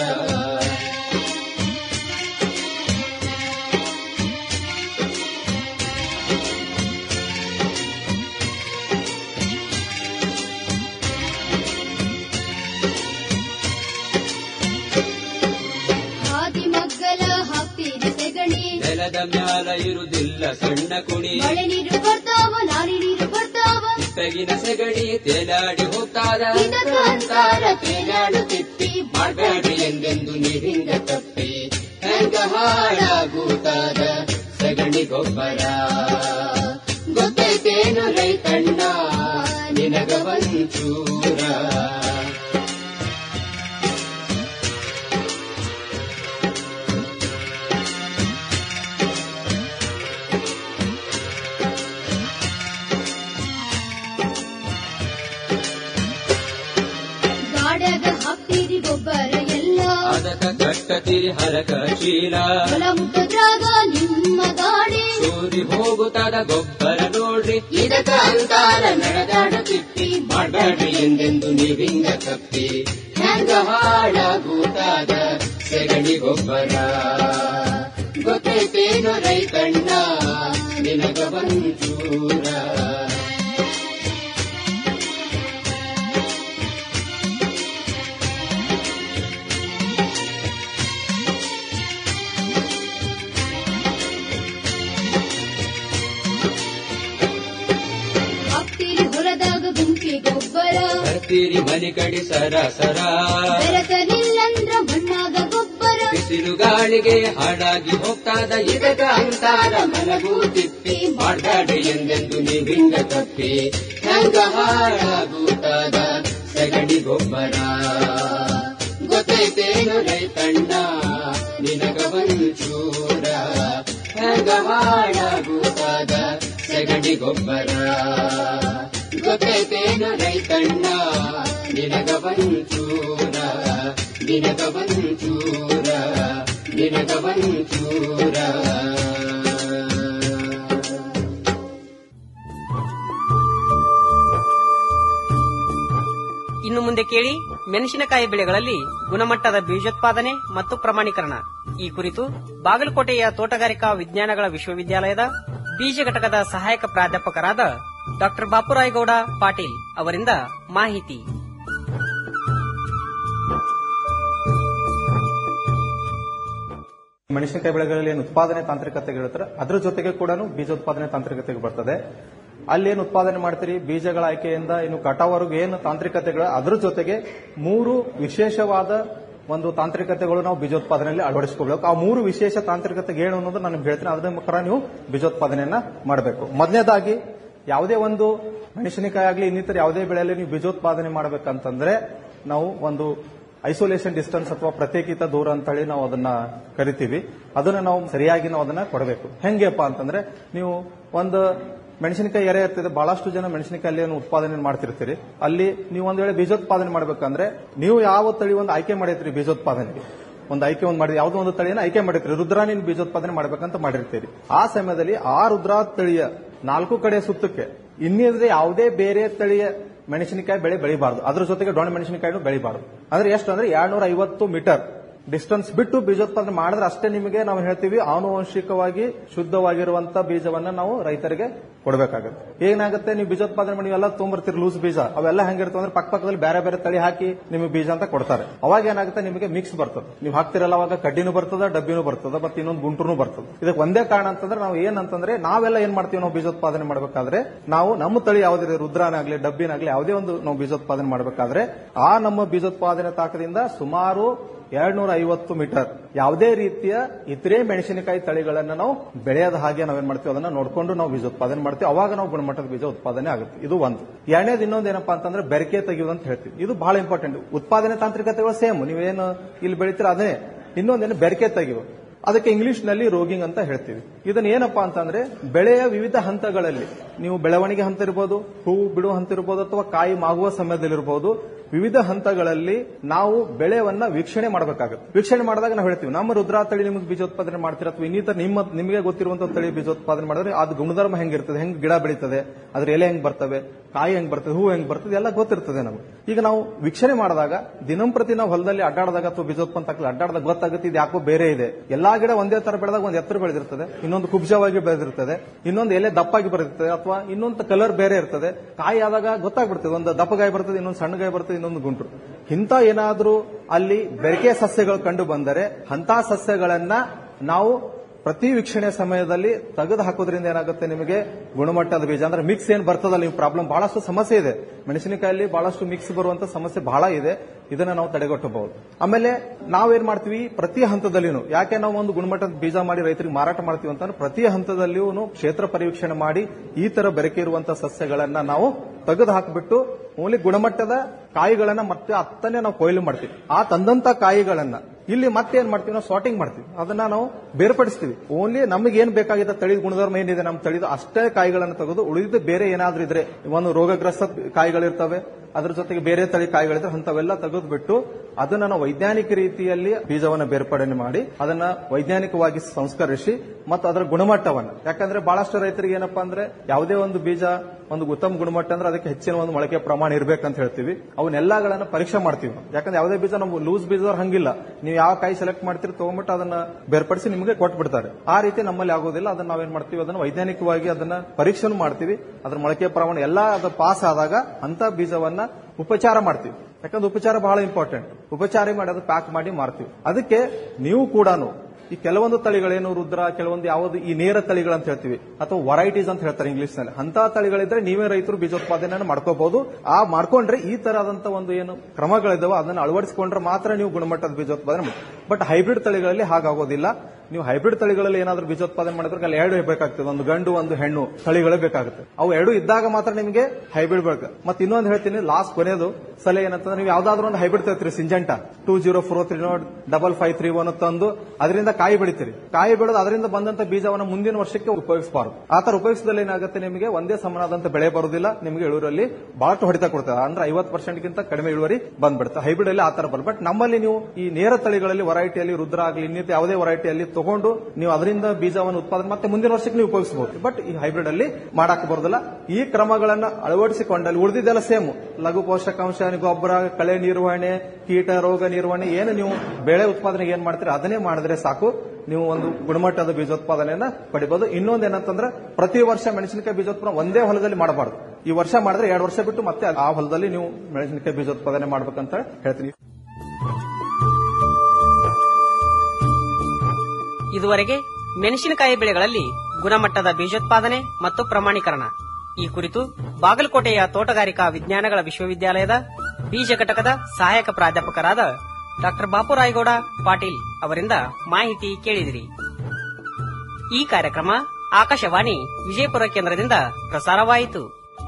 ಆದಿಮಗ್ಗಲ ಹಾಕ್ತೀರಿ ಸೆಗಣಿ ನೆಲದ ಮ್ಯಾಲ ಇರುದಿಲ್ಲ ಸಣ್ಣ ಕುಡಿ ಮಳೆ ನೀರು ಬರ್ತಾವ ಲಾರಿ ನೀರು ಬರ್ತಾವ ತೆಗಿನ ಸೆಗಡಿ ತೇಲಾಡಿ ಹೋಗ್ತಾದ ಇದಕ ಅಂತಾರ ತೇಲಾಡು ತಿಪ್ಪಿ ಮಾಡಬೇಡ್ರಿ ಎಂದೆಂದು ನೀರಿಂದ ತಪ್ಪಿ ಹೆಂಗ ಹಾಳಾಗುತ್ತಾದ ಸಗಣಿ ಗೊಬ್ಬರ ಗೊತ್ತೈತೇನು ರೈತಣ್ಣ ನಿನಗ ಒಂಚೂರ ಗಾಡ್ಯಾಗ ಹಾಕ್ತೀರಿ ಗೊಬ್ಬರ ಎಲ್ಲ ಅದಕ ಕಟ್ಟತಿರಿ ಹರಕ ಚೀಲ ಹೊಲ ಮುಟ್ಟದ್ರಾಗ ನಿಮ್ಮ ಗಾಡಿ ಸೂರಿ ಹೋಗುತ್ತಾದ ಗೊಬ್ಬರ ನೋಡ್ರಿ ಇದಕ ಅಂತಾರ ನಡೆದಾಡ ತಿಪ್ಪಿ ಮಾಡಬೇಡ್ರಿ ಎಂದೆಂದು ನೀವಿಂಗ ತಪ್ಪಿ ಹೆಂಗ ಹಾಳಾಗುತ್ತಾದ ಸೆಗಣಿ ಗೊಬ್ಬರ ಗೊತ್ತೈತೇನು ರೈತಣ್ಣ ನಿನಗ ಒಂಚೂರ ಹಾಕ್ತೀರಿ ಹೊಲದಾಗ ಗುಂಪಿ ಗೊಬ್ಬರ ಬರ್ತೀರಿ ಮನೆ ಕಡಿ ಸರ ಸರ ಬೆರೆತಲಿಲ್ಲಂದ್ರ ಮಣ್ಣಾಗ ಗೊಬ್ಬರ ಬಿಸಿಲು ಗಾಳಿಗೆ ಹಾಡಾಗಿ ಹೋಗ್ತಾದ ಇದಕ ಅಂತಾರ ಮಲಗು ತಿಪ್ಪಿ ಮಾಡಬೇಡ್ರಿ ಎಂದೆಂದು ನೀವಿಂಗ ತಪ್ಪಿ ಹೆಂಗ ಹಾಳಾಗುತ್ತಾದ ಸಗಣಿ ಗೊಬ್ಬರ ಗೊತ್ತೈತೇನು ರೈತಣ್ಣ ನಿನಗ ಒಂಚೂರ ಹೆಂಗ ಹಾಳಾಗುತ್ತಾದ ಸಗಣಿ ಗೊಬ್ಬರ ಗೊತ್ತೈತೇನು ರೈತಣ್ಣ ನಿನಗ ಒಂಚೂರ ನಿನಗ ಒಂಚೂರ ನಿನಗ ಒಂಚೂರ ಇನ್ನು ಮುಂದೆ ಕೇಳಿ ಮೆಣಸಿನಕಾಯಿ ಬೆಳೆಗಳಲ್ಲಿ ಗುಣಮಟ್ಟದ ಬೀಜೋತ್ಪಾದನೆ ಮತ್ತು ಪ್ರಮಾಣೀಕರಣ ಈ ಕುರಿತು ಬಾಗಲಕೋಟೆಯ ತೋಟಗಾರಿಕಾ ವಿಜ್ಞಾನಗಳ ವಿಶ್ವವಿದ್ಯಾಲಯದ ಬೀಜ ಘಟಕದ ಸಹಾಯಕ ಪ್ರಾಧ್ಯಾಪಕರಾದ ಡಾಕ್ಟರ್ ಬಾಪುರಾಯಗೌಡ ಪಾಟೀಲ್ ಅವರಿಂದ ಮಾಹಿತಿ ಮೆಣಸಿನಕಾಯಿ ಬೆಳೆಗಳಲ್ಲಿ ಏನು ಉತ್ಪಾದನೆ ತಾಂತ್ರಿಕತೆಗಳಿರ್ತಾರೆ ಅದ್ರ ಜೊತೆಗೆ ಕೂಡ ಬೀಜೋತ್ಪಾದನೆ ತಾಂತ್ರಿಕತೆಗೆ ಬರ್ತದೆ ಅಲ್ಲಿ ಏನು ಉತ್ಪಾದನೆ ಮಾಡ್ತೀರಿ ಬೀಜಗಳ ಆಯ್ಕೆಯಿಂದ ಇನ್ನು ಕಟಾವರೆಗೂ ಏನು ತಾಂತ್ರಿಕತೆಗಳು ಅದ್ರ ಜೊತೆಗೆ ಮೂರು ವಿಶೇಷವಾದ ಒಂದು ತಾಂತ್ರಿಕತೆಗಳು ನಾವು ಬೀಜೋತ್ಪಾದನೆಯಲ್ಲಿ ಅಳವಡಿಸಿಕೊಳ್ಬೇಕು ಆ ಮೂರು ವಿಶೇಷ ತಾಂತ್ರಿಕತೆಗೆ ಏನು ಅನ್ನೋದು ನಾನು ನಿಮ್ಗೆ ಹೇಳ್ತೀನಿ ಅದರ ಮುಖಾಂತರ ನೀವು ಬೀಜೋತ್ಪಾದನೆಯನ್ನ ಮಾಡಬೇಕು ಮೊದಲನೇದಾಗಿ ಯಾವುದೇ ಒಂದು ಮೆಣಸಿನಕಾಯಿ ಆಗಲಿ ಇನ್ನಿತರ ಯಾವುದೇ ಬೆಳೆಯಲ್ಲಿ ನೀವು ಬೀಜೋತ್ಪಾದನೆ ಮಾಡಬೇಕಂತಂದ್ರೆ ನಾವು ಒಂದು ಐಸೋಲೇಷನ್ ಡಿಸ್ಟೆನ್ಸ್ ಅಥವಾ ಪ್ರತ್ಯೇಕಿತ ದೂರ ಅಂತ ಹೇಳಿ ನಾವು ಅದನ್ನ ಕರಿತೀವಿ ಅದನ್ನ ನಾವು ಸರಿಯಾಗಿ ನಾವು ಅದನ್ನ ಕೊಡಬೇಕು ಹೆಂಗೆಪ್ಪ ಅಂತಂದ್ರೆ ನೀವು ಒಂದು ಮೆಣಸಿನಕಾಯಿ ಎರೆ ಇರ್ತದೆ ಬಹಳಷ್ಟು ಜನ ಮೆಣಸಿನಕಾಯಿ ಉತ್ಪಾದನೆ ಮಾಡ್ತಿರ್ತೀರಿ ಅಲ್ಲಿ ನೀವು ಒಂದ್ ವೇಳೆ ಬೀಜೋತ್ಪಾದನೆ ಮಾಡ್ಬೇಕಂದ್ರೆ ನೀವು ಯಾವ ತಳಿ ಒಂದು ಆಯ್ಕೆ ಮಾಡಿರ್ತೀರಿ ಬೀಜೋತ್ಪಾದನೆಗೆ ಒಂದು ಆಯ್ಕೆ ಒಂದು ಮಾಡಿ ಯಾವುದೋ ಒಂದು ತಳಿಯನ್ನು ಆಯ್ಕೆ ಮಾಡಿರ್ತೀರಿ ರುದ್ರಾ ನೀವು ಬೀಜೋತ್ಪಾದನೆ ಮಾಡ್ಬೇಕಂತ ಮಾಡಿರ್ತೀರಿ ಆ ಸಮಯದಲ್ಲಿ ಆ ರುದ್ರಾ ತಳಿಯ ನಾಲ್ಕು ಕಡೆ ಸುತ್ತಕ್ಕೆ ಇನ್ನಿದ್ರೆ ಯಾವುದೇ ಬೇರೆ ತಳಿಯ ಮೆಣಸಿನಕಾಯಿ ಬೆಳೆ ಬೆಳಿಬಾರ್ದು ಅದ್ರ ಜೊತೆಗೆ ಡೊಣ ಮೆಣಸಿನಕಾಯಿನೂ ಬೆಳಿಬಾರ್ದು ಅಂದ್ರೆ ಎಷ್ಟು ಅಂದ್ರೆ ಎರಡ್ನೂರ ಐವತ್ತು ಮೀಟರ್ ಡಿಸ್ಟೆನ್ಸ್ ಬಿಟ್ಟು ಬೀಜೋತ್ಪಾದನೆ ಮಾಡಿದ್ರೆ ಅಷ್ಟೇ ನಿಮಗೆ ನಾವು ಹೇಳ್ತೀವಿ ಆನುವಂಶಿಕವಾಗಿ ಶುದ್ಧವಾಗಿರುವಂತ ಬೀಜವನ್ನ ನಾವು ರೈತರಿಗೆ ಕೊಡಬೇಕಾಗುತ್ತೆ ಏನಾಗುತ್ತೆ ನೀವು ಬೀಜೋತ್ಪಾದನೆ ಮಾಡಿ ಎಲ್ಲ ತೊಗೊಂಬರ್ತೀರಿ ಲೂಸ್ ಬೀಜ ಅವೆಲ್ಲ ಹೆಂಗಿರ್ತವೆ ಅಂದ್ರೆ ಪಕ್ಕ ಪಕ್ಕದಲ್ಲಿ ಬೇರೆ ಬೇರೆ ತಳಿ ಹಾಕಿ ನಿಮಗೆ ಬೀಜ ಅಂತ ಕೊಡ್ತಾರೆ ಅವಾಗ ಏನಾಗುತ್ತೆ ನಿಮಗೆ ಮಿಕ್ಸ್ ಬರ್ತದೆ ನೀವು ಹಾಕ್ತಿರಲ್ಲ ಅವಾಗ ಕಡ್ಡಿನೂ ಬರ್ತದ ಡಬ್ಬಿನೂ ಬರ್ತದ ಮತ್ತೆ ಇನ್ನೊಂದು ಗುಂಟುನು ಬರ್ತದೆ ಇದಕ್ಕೆ ಒಂದೇ ಕಾರಣ ಅಂತಂದ್ರೆ ನಾವು ಏನಂತಂದ್ರೆ ನಾವೆಲ್ಲ ಏನ್ ಮಾಡ್ತೀವಿ ನಾವು ಬೀಜೋತ್ಪಾದನೆ ಮಾಡಬೇಕಾದ್ರೆ ನಾವು ನಮ್ಮ ತಳಿ ಯಾವುದೇ ರುದ್ರಾನಾಗ್ಲಿ ಡಬ್ಬಿನಾಗ್ಲಿ ಯಾವುದೇ ಒಂದು ನಾವು ಬೀಜೋತ್ಪಾದನೆ ಮಾಡಬೇಕಾದ್ರೆ ಆ ನಮ್ಮ ಬೀಜೋತ್ಪಾದನೆ ತಾಕದಿಂದ ಸುಮಾರು ಎರಡ್ನೂರ ಐವತ್ತು ಮೀಟರ್ ಯಾವುದೇ ರೀತಿಯ ಇತರೆ ಮೆಣಸಿನಕಾಯಿ ತಳಿಗಳನ್ನ ನಾವು ಬೆಳೆಯದ ಹಾಗೆ ನಾವೇನ್ ಮಾಡ್ತೀವಿ ಅದನ್ನ ನೋಡ್ಕೊಂಡು ನಾವು ಬೀಜ ಉತ್ಪಾದನೆ ಮಾಡ್ತೀವಿ ಅವಾಗ ನಾವು ಗುಣಮಟ್ಟದ ಬೀಜ ಉತ್ಪಾದನೆ ಆಗುತ್ತೆ ಇದು ಒಂದು ಎರಡನೇದು ಇನ್ನೊಂದು ಏನಪ್ಪಾ ಅಂತಂದ್ರೆ ಬೆರಕೆ ತೆಗೆಯುವುದು ಅಂತ ಹೇಳ್ತೀವಿ ಇದು ಬಹಳ ಇಂಪಾರ್ಟೆಂಟ್ ಉತ್ಪಾದನೆ ತಾಂತ್ರಿಕತೆಗಳು ಸೇಮ್ ನೀವೇನು ಇಲ್ಲಿ ಬೆಳಿತೀರ ಅದೇ ಇನ್ನೊಂದೇನು ಬೆರಕೆ ತೆಗೆಯುವುದು ಅದಕ್ಕೆ ಇಂಗ್ಲಿಷ್ ನಲ್ಲಿ ರೋಗಿಂಗ್ ಅಂತ ಹೇಳ್ತೀವಿ ಇದನ್ನ ಏನಪ್ಪಾ ಅಂತಂದ್ರೆ ಬೆಳೆಯ ವಿವಿಧ ಹಂತಗಳಲ್ಲಿ ನೀವು ಬೆಳವಣಿಗೆ ಹಂತ ಇರ್ಬೋದು ಹೂವು ಬಿಡುವ ಹಂತ ಇರ್ಬೋದು ಅಥವಾ ಕಾಯಿ ಮಾಗುವ ಸಮಯದಲ್ಲಿರ್ಬೋದು ವಿವಿಧ ಹಂತಗಳಲ್ಲಿ ನಾವು ಬೆಳೆವನ್ನ ವೀಕ್ಷಣೆ ಮಾಡಬೇಕಾಗುತ್ತೆ ವೀಕ್ಷಣೆ ಮಾಡಿದಾಗ ನಾವು ಹೇಳ್ತೀವಿ ನಮ್ಮ ರುದ್ರಾ ತಳಿ ನಿಮಗೆ ಬೀಜೋತ್ಪಾದನೆ ಮಾಡ್ತೀರಾ ಅಥವಾ ಇನ್ನಿತರ ನಿಮ್ಮ ನಿಮಗೆ ಗೊತ್ತಿರುವಂತಹ ತಳಿ ಬೀಜೋತ್ಪಾದನೆ ಮಾಡಿದ್ರೆ ಅದು ಗುಣಧರ್ಮ ಹೆಂಗಿರ್ತದೆ ಹೆಂಗ್ ಗಿಡ ಬೆಳೀತದೆ ಅದ್ರ ಎಲೆ ಹೆಂಗ್ ಬರ್ತವೆ ಕಾಯಿ ಹೆಂಗ್ ಬರ್ತದೆ ಹೂ ಹೆಂಗ್ ಬರ್ತದೆ ಎಲ್ಲ ಗೊತ್ತಿರ್ತದೆ ನಮಗೆ ಈಗ ನಾವು ವೀಕ್ಷಣೆ ಮಾಡಿದಾಗ ದಿನಂಪ್ರತಿ ನಾವು ಹೊಲದಲ್ಲಿ ಅಡ್ಡಾಡಿದಾಗ ಅಥವಾ ಬೀಜೋತ್ಪನ್ನ ತಕ್ಕಲಿ ಅಡ್ಡಾಡಿದಾಗ ಗೊತ್ತಾಗುತ್ತೆ ಇದು ಯಾಕೋ ಬೇರೆ ಇದೆ ಎಲ್ಲಾ ಗಿಡ ಒಂದೇ ತರ ಬೆಳೆದಾಗ ಒಂದು ಎತ್ತರ ಬೆಳೆದಿರ್ತದೆ ಇನ್ನೊಂದು ಕುಬ್ಜವಾಗಿ ಬೆಳೆದಿರ್ತದೆ ಇನ್ನೊಂದು ಎಲೆ ದಪ್ಪಾಗಿ ಬರೆದಿರ್ತದೆ ಅಥವಾ ಇನ್ನೊಂದು ಕಲರ್ ಬೇರೆ ಇರ್ತದೆ ಕಾಯಿ ಆದಾಗ ಗೊತ್ತಾಗ್ಬಿಡ್ತದೆ ಒಂದು ದಪ್ಪಗಾಯಿ ಬರ್ತದೆ ಇನ್ನೊಂದು ಸಣ್ಣಗಾಯಿ ಬರ್ತದೆ ಇನ್ನೊಂದು ಗುಂಟು ಇಂಥ ಏನಾದ್ರೂ ಅಲ್ಲಿ ಬೆರಕೆ ಸಸ್ಯಗಳು ಕಂಡು ಬಂದರೆ ಅಂತ ಸಸ್ಯಗಳನ್ನ ನಾವು ಪ್ರತಿ ವೀಕ್ಷಣೆ ಸಮಯದಲ್ಲಿ ತೆಗೆದು ಹಾಕೋದ್ರಿಂದ ಏನಾಗುತ್ತೆ ನಿಮಗೆ ಗುಣಮಟ್ಟದ ಬೀಜ ಅಂದ್ರೆ ಮಿಕ್ಸ್ ಏನ್ ಬರ್ತದಲ್ಲ ನೀವು ಪ್ರಾಬ್ಲಮ್ ಬಹಳಷ್ಟು ಸಮಸ್ಯೆ ಇದೆ ಮೆಣಸಿನಕಾಯಲ್ಲಿ ಬಹಳಷ್ಟು ಮಿಕ್ಸ್ ಬರುವಂತ ಸಮಸ್ಯೆ ಬಹಳ ಇದೆ ಇದನ್ನ ನಾವು ತಡೆಗಟ್ಟಬಹುದು ಆಮೇಲೆ ನಾವೇನ್ ಮಾಡ್ತೀವಿ ಪ್ರತಿ ಹಂತದಲ್ಲಿನೂ ಯಾಕೆ ನಾವು ಒಂದು ಗುಣಮಟ್ಟದ ಬೀಜ ಮಾಡಿ ರೈತರಿಗೆ ಮಾರಾಟ ಮಾಡ್ತೀವಿ ಅಂತಂದ್ರೆ ಪ್ರತಿ ಹಂತದಲ್ಲಿಯೂ ಕ್ಷೇತ್ರ ಪರೀಕ್ಷಣೆ ಮಾಡಿ ಈ ತರ ಬೆರಕೆ ಇರುವಂತಹ ಸಸ್ಯಗಳನ್ನ ನಾವು ತೆಗೆದು ಹಾಕಿಬಿಟ್ಟು ಓನ್ಲಿ ಗುಣಮಟ್ಟದ ಕಾಯಿಗಳನ್ನ ಮತ್ತೆ ಹತ್ತನೇ ನಾವು ಕೊಯ್ಲು ಮಾಡ್ತೀವಿ ಆ ತಂದಂತ ಕಾಯಿಗಳನ್ನ ಇಲ್ಲಿ ಮತ್ತೆ ಏನ್ ಮಾಡ್ತೀವಿ ನಾವು ಸಾರ್ಟಿಂಗ್ ಮಾಡ್ತೀವಿ ಅದನ್ನ ನಾವು ಬೇರ್ಪಡಿಸ್ತೀವಿ ಓನ್ಲಿ ನಮಗೆ ಏನ್ ಬೇಕಾಗಿದೆ ತಳಿದ ಗುಣಧರ್ಮ ಏನಿದೆ ನಮ್ಮ ತಳಿದ ಅಷ್ಟೇ ಕಾಯಿಗಳನ್ನು ತೆಗೆದು ಉಳಿದ ಬೇರೆ ಏನಾದ್ರೂ ಇದ್ರೆ ಒಂದು ರೋಗಗ್ರಸ್ತ ಕಾಯಿಗಳಿರ್ತವೆ ಅದ್ರ ಜೊತೆಗೆ ಬೇರೆ ತಳಿ ಕಾಯಿಗಳಿದ್ರೆ ಅಂತವೆಲ್ಲ ತೆಗೆದು ಬಿಟ್ಟು ಅದನ್ನ ನಾವು ವೈಜ್ಞಾನಿಕ ರೀತಿಯಲ್ಲಿ ಬೀಜವನ್ನ ಬೇರ್ಪಡಣೆ ಮಾಡಿ ಅದನ್ನ ವೈಜ್ಞಾನಿಕವಾಗಿ ಸಂಸ್ಕರಿಸಿ ಮತ್ತು ಅದರ ಗುಣಮಟ್ಟವನ್ನ ಯಾಕಂದ್ರೆ ಬಹಳಷ್ಟು ರೈತರಿಗೆ ಏನಪ್ಪಾ ಅಂದ್ರೆ ಯಾವುದೇ ಒಂದು ಬೀಜ ಒಂದು ಉತ್ತಮ ಗುಣಮಟ್ಟ ಅಂದ್ರೆ ಅದಕ್ಕೆ ಹೆಚ್ಚಿನ ಒಂದು ಮೊಳಕೆ ಪ್ರಮಾಣ ಇರ್ಬೇಕಂತ ಹೇಳ್ತೀವಿ ಅವನ್ನೆಲ್ಲಗಳನ್ನ ಪರೀಕ್ಷೆ ಮಾಡ್ತೀವಿ ನಾವು. ಯಾಕಂದ್ರೆ ಯಾವುದೇ ಬೀಜ ನಾವು ಲೂಸ್ ಬೀಜದವ್ರು ಹಂಗಿಲ್ಲ ನೀವು ಯಾವ ಕಾಯಿ ಸೆಲೆಕ್ಟ್ ಮಾಡ್ತೀರಿ ತಗೊಂಡ್ಬಿಟ್ಟು ಅದನ್ನ ಬೇರ್ಪಡಿಸಿ ನಿಮಗೆ ಕೊಟ್ಬಿಡ್ತಾರೆ ಆ ರೀತಿ ನಮ್ಮಲ್ಲಿ ಆಗೋದಿಲ್ಲ ಅದನ್ನ ನಾವೇನ್ ಮಾಡ್ತೀವಿ ಅದನ್ನ ವೈಜ್ಞಾನಿಕವಾಗಿ ಅದನ್ನ ಪರೀಕ್ಷೆ ಮಾಡ್ತೀವಿ ಅದ್ರ ಮೊಳಕೆ ಪ್ರಮಾಣ ಎಲ್ಲ ಅದು ಪಾಸ್ ಆದಾಗ ಅಂತ ಬೀಜವನ್ನ ಉಪಚಾರ ಮಾಡ್ತೀವಿ ಯಾಕಂದ್ರೆ ಉಪಚಾರ ಬಹಳ ಇಂಪಾರ್ಟೆಂಟ್ ಉಪಚಾರ ಮಾಡಿ ಅದು ಪ್ಯಾಕ್ ಮಾಡಿ ಮಾರ್ತೀವಿ ಅದಕ್ಕೆ ನೀವು ಕೂಡ ಈ ಕೆಲವೊಂದು ತಳಿಗಳೇನು ರುದ್ರ ಕೆಲವೊಂದು ಯಾವುದು ಈ ನೇರ ತಳಿಗಳು ಅಂತ ಹೇಳ್ತೀವಿ ಅಥವಾ ವರೈಟೀಸ್ ಅಂತ ಹೇಳ್ತಾರೆ ಇಂಗ್ಲಿಷ್ ನಲ್ಲಿ ಅಂತ ತಳಿಗಳಿದ್ರೆ ನೀವೇ ರೈತರು ಬೀಜೋತ್ಪಾದನೆಯನ್ನು ಮಾಡ್ಕೋಬಹುದು ಆ ಮಾಡ್ಕೊಂಡ್ರೆ ಈ ತರದಂತ ಒಂದು ಏನು ಕ್ರಮಗಳಿದಾವೆ ಅದನ್ನ ಅಳವಡಿಸಿಕೊಂಡ್ರೆ ಮಾತ್ರ ನೀವು ಗುಣಮಟ್ಟದ ಬೀಜೋತ್ಪಾದನೆ ಮಾಡಿ ಬಟ್ ಹೈಬ್ರಿಡ್ ತಳಿಗಳಲ್ಲಿ ಹಾಗಾಗೋದಿಲ್ಲ ನೀವು ಹೈಬ್ರಿಡ್ ತಳಿಗಳಲ್ಲಿ ಏನಾದ್ರೂ ಬೀಜೋತ್ಪಾದನೆ ಮಾಡಿದ್ರೆ ಅಲ್ಲಿ ಎರಡು ಬೇಕಾಗ್ತದೆ ಒಂದು ಗಂಡು ಒಂದು ಹೆಣ್ಣು ತಳಿಗಳು ಬೇಕಾಗುತ್ತೆ ಅವು ಎರಡು ಇದ್ದಾಗ ಮಾತ್ರ ನಿಮಗೆ ಹೈಬ್ರಿಡ್ ಬೇಕು ಮತ್ತೆ ಇನ್ನೊಂದು ಹೇಳ್ತೀನಿ ಲಾಸ್ಟ್ ಕೊನೆಯದು ಸಲಹೆ ಏನಂತಂದ್ರೆ ನೀವು ಯಾವ್ದಾದ್ರು ಒಂದು ಹೈಬ್ರಿಡ್ ತರ್ತೀರಿ Syngenta two zero four three note double five three one ತಂದು ಅದರಿಂದ ಕಾಯಿ ಬೆಳಿತೀರಿ ಕಾಯಿ ಬೆಳೆದು ಅದರಿಂದ ಬಂದಂತ ಬೀಜವನ್ನು ಮುಂದಿನ ವರ್ಷಕ್ಕೆ ಉಪಯೋಗಿಸಬಾರದು ಆ ತರ ಉಪಯೋಗಿಸಿದಲ್ಲಿ ಏನಾಗುತ್ತೆ ನಿಮಗೆ ಒಂದೇ ಸಮನಾದಂತ ಬೆಳೆ ಬರುವುದಿಲ್ಲ ನಿಮಗೆ ಇಳುವರಿಯಲ್ಲಿ ಬಹಳಷ್ಟು ಹೊಡಿತ ಕೊಡ್ತದೆ ಅಂದ್ರೆ ಐವತ್ತು ಪರ್ಸೆಂಟ್ ಗಿಂತ ಕಡಿಮೆ ಇಳುವರಿ ಬಂದ್ಬಿಡುತ್ತೆ ಹೈಬ್ರಿಡ್ ಅಲ್ಲಿ ಆ ತರ ಬರ್ ಬಟ್ ನಮ್ಮಲ್ಲಿ ನೀವು ಈ ನೇರ ತಳಿಗಳಲ್ಲಿ ವರೈಟಿಯಲ್ಲಿ ರುದ್ರ ಆಗಲಿ ಇನ್ನಿತ ಯಾವುದೇ ವರೈಟಿಯಲ್ಲಿ ತಗೊಂಡು ನೀವು ಅದರಿಂದ ಬೀಜವನ್ನು ಉತ್ಪಾದನೆ ಮತ್ತೆ ಮುಂದಿನ ವರ್ಷಕ್ಕೆ ನೀವು ಉಪಯೋಗಿಸಬಹುದು ಬಟ್ ಈ ಹೈಬ್ರಿಡ್ ಅಲ್ಲಿ ಮಾಡಕ್ಕೆ ಬರೋದಿಲ್ಲ ಈ ಕ್ರಮಗಳನ್ನ ಅಳವಡಿಸಿಕೊಂಡಲ್ಲಿ ಉಳಿದಿದ್ದೆಲ್ಲ ಸೇಮ್ ಲಘು ಪೋಷಕಾಂಶ ಗೊಬ್ಬರ ಕಳೆ ನಿರ್ವಹಣೆ ಕೀಟ ರೋಗ ನಿರ್ವಹಣೆ ಏನು ನೀವು ಬೆಳೆ ಉತ್ಪಾದನೆಗೆ ಏನ್ ಮಾಡ್ತೀರಿ ಅದನ್ನೇ ಮಾಡಿದ್ರೆ ಸಾಕು ನೀವು ಒಂದು ಗುಣಮಟ್ಟದ ಬೀಜೋತ್ಪಾದನೆಯನ್ನ ಪಡಿಬಹುದು ಇನ್ನೊಂದು ಏನಂತಂದ್ರೆ ಪ್ರತಿ ವರ್ಷ ಮೆಣಸಿನಕಾಯಿ ಬೀಜೋತ್ಪಾದನೆ ಒಂದೇ ಹೊಲದಲ್ಲಿ ಮಾಡಬಾರ್ದು ಈ ವರ್ಷ ಮಾಡಿದ್ರೆ ಎರಡು ವರ್ಷ ಬಿಟ್ಟು ಮತ್ತೆ ಆ ಹೊಲದಲ್ಲಿ ನೀವು ಮೆಣಸಿನಕಾಯಿ ಬೀಜೋತ್ಪಾದನೆ ಮಾಡ್ಬೇಕಂತ ಹೇಳ್ತೀನಿ ಇದುವರೆಗೆ ಮೆಣಸಿನಕಾಯಿ ಬೆಳೆಗಳಲ್ಲಿ ಗುಣಮಟ್ಟದ ಬೀಜೋತ್ಪಾದನೆ ಮತ್ತು ಪ್ರಮಾಣೀಕರಣ ಈ ಕುರಿತು ಬಾಗಲಕೋಟೆಯ ತೋಟಗಾರಿಕಾ ವಿಜ್ಞಾನಗಳ ವಿಶ್ವವಿದ್ಯಾಲಯದ ಬೀಜ ಘಟಕದ ಸಹಾಯಕ ಪ್ರಾಧ್ಯಾಪಕರಾದ ಡಾಕ್ಟರ್ ಬಾಪುರಾಯಗೌಡ ಪಾಟೀಲ್ ಅವರಿಂದ ಮಾಹಿತಿ ಕೇಳಿದಿರಿ ಈ ಕಾರ್ಯಕ್ರಮ ಆಕಾಶವಾಣಿ ವಿಜಯಪುರ ಕೇಂದ್ರದಿಂದ ಪ್ರಸಾರವಾಯಿತು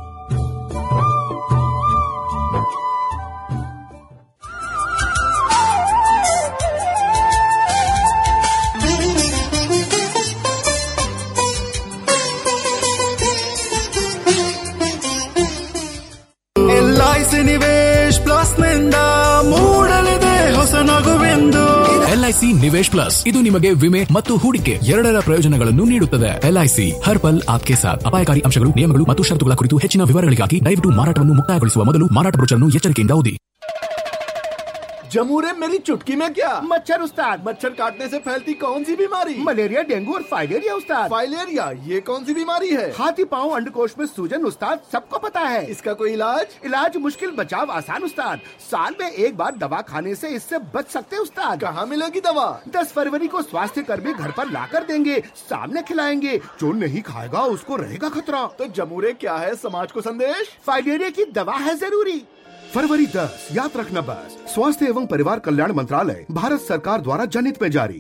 ಎಲ್ಐಸಿ ನಿವೇಶ್ ಪ್ಲಸ್ ನಿಂದ ಮೂಡಲಿದೆ ಹೊಸ ನಗುವೆಂದು ಎಲ್ಐಸಿ ನಿವೇಶ್ ಪ್ಲಸ್ ಇದು ನಿಮಗೆ ವಿಮೆ ಮತ್ತು ಹೂಡಿಕೆ ಎರಡರ ಪ್ರಯೋಜನಗಳನ್ನು ನೀಡುತ್ತದೆ ಎಲ್ಐಸಿ ಹರ್ ಪಲ್ ಆಪ್ಕೆ ಸಾಥ್ ಅಪಾಯಕಾರಿ ಅಂಶಗಳು ನಿಯಮಗಳು ಮತ್ತು ಷರತ್ತುಗಳ ಕುರಿತು ಹೆಚ್ಚಿನ ವಿವರಗಳಿಗಾಗಿ ದಯವಿಟ್ಟು ಮಾರಾಟವನ್ನು ಮುಕ್ತಾಯಗೊಳಿಸುವ ಮೊದಲು ಮಾರಾಟ ಬ್ರೋಚರ್ನ್ನು ಎಚ್ಚರಿಕೆಯಿಂದ ಓದಿ जमूरे मेरी चुटकी में क्या मच्छर उस्ताद मच्छर काटने से फैलती कौन सी बीमारी मलेरिया डेंगू और फाइलेरिया उस्ताद फाइलेरिया ये कौन सी बीमारी है हाथी पाँव अंडकोश में सूजन उस्ताद सबको पता है इसका कोई इलाज इलाज मुश्किल बचाव आसान उस्ताद साल में एक बार दवा खाने से इससे बच सकते उस्ताद कहाँ मिलेगी दवा दस फरवरी को स्वास्थ्य कर्मी घर पर ला कर देंगे सामने खिलाएंगे जो नहीं खाएगा उसको रहेगा खतरा तो जमूरे क्या है समाज को संदेश फाइलेरिया की दवा है जरूरी फरवरी दस याद रखना बस स्वास्थ्य एवं परिवार कल्याण मंत्रालय भारत सरकार द्वारा जनहित में जारी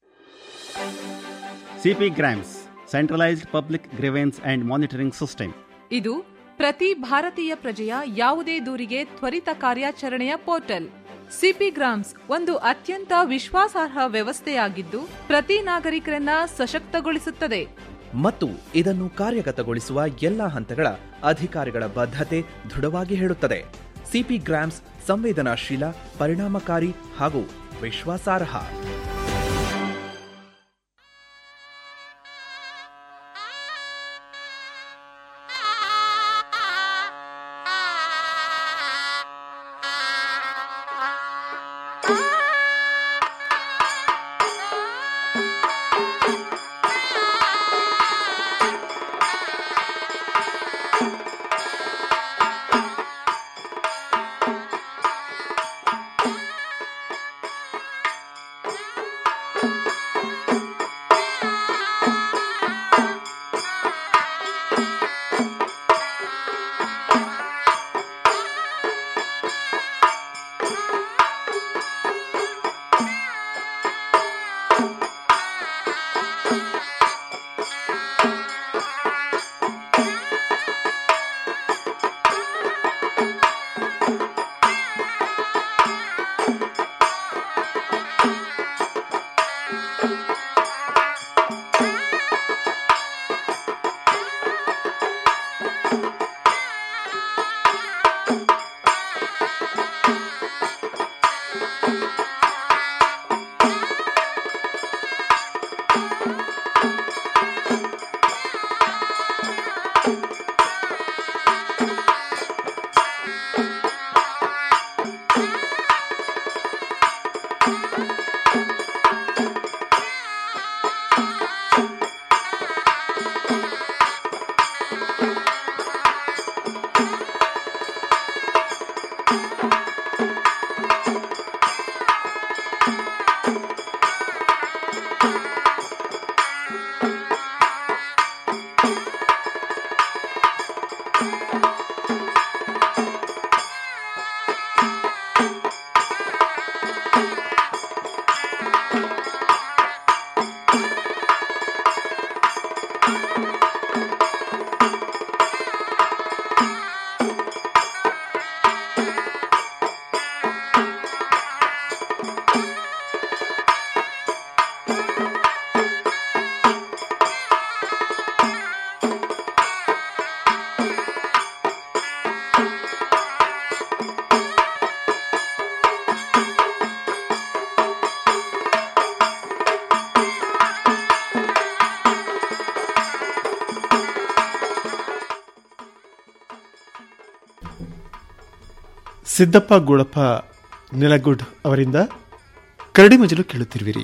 CP grams centralised public grievance and monitoring system ಇದು ಪ್ರತಿ ಭಾರತೀಯ ಪ್ರಜೆಯ ಯಾವುದೇ ದೂರಿಗೆ ತ್ವರಿತ ಕಾರ್ಯಾಚರಣೆಯ ಪೋರ್ಟಲ್ ಸಿಪಿ ಗ್ರಾಮ್ಸ್ ಒಂದು ಅತ್ಯಂತ ವಿಶ್ವಾಸಾರ್ಹ ವ್ಯವಸ್ಥೆಯಾಗಿದ್ದು ಪ್ರತಿ ನಾಗರಿಕರನ್ನ ಸಶಕ್ತಗೊಳಿಸುತ್ತದೆ ಮತ್ತು ಇದನ್ನು ಕಾರ್ಯಗತಗೊಳಿಸುವ ಎಲ್ಲಾ ಹಂತಗಳ ಅಧಿಕಾರಿಗಳ ಬದ್ಧತೆ ದೃಢವಾಗಿ ಹೇಳುತ್ತದೆ ಸಿಪಿ ಗ್ರಾಮ್ಸ್ ಸಂವೇದನಾಶೀಲ ಪರಿಣಾಮಕಾರಿ ಹಾಗೂ ವಿಶ್ವಾಸಾರ್ಹ ಸಿದ್ದಪ್ಪ ಗೂಳಪ್ಪ ನಿಲಗುಡ್ ಅವರಿಂದ ಕರಡಿ ಮಜಲು ಕೇಳುತ್ತಿರುವಿರಿ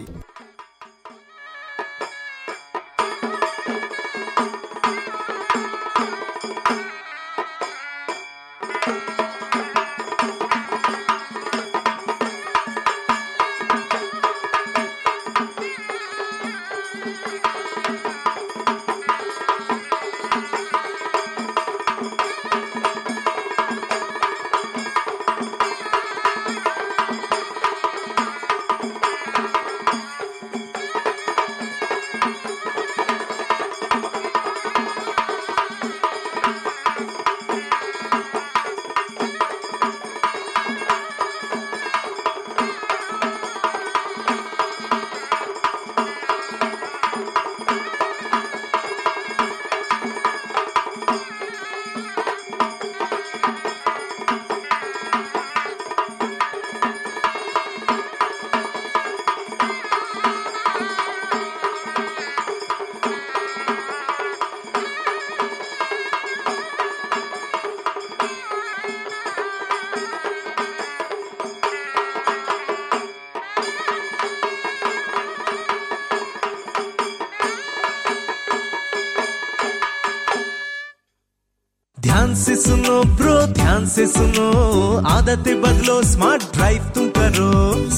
ध्यान से सुनो ब्रो ध्यान से सुनो आदतें बदलो स्मार्ट ड्राइव तुम करो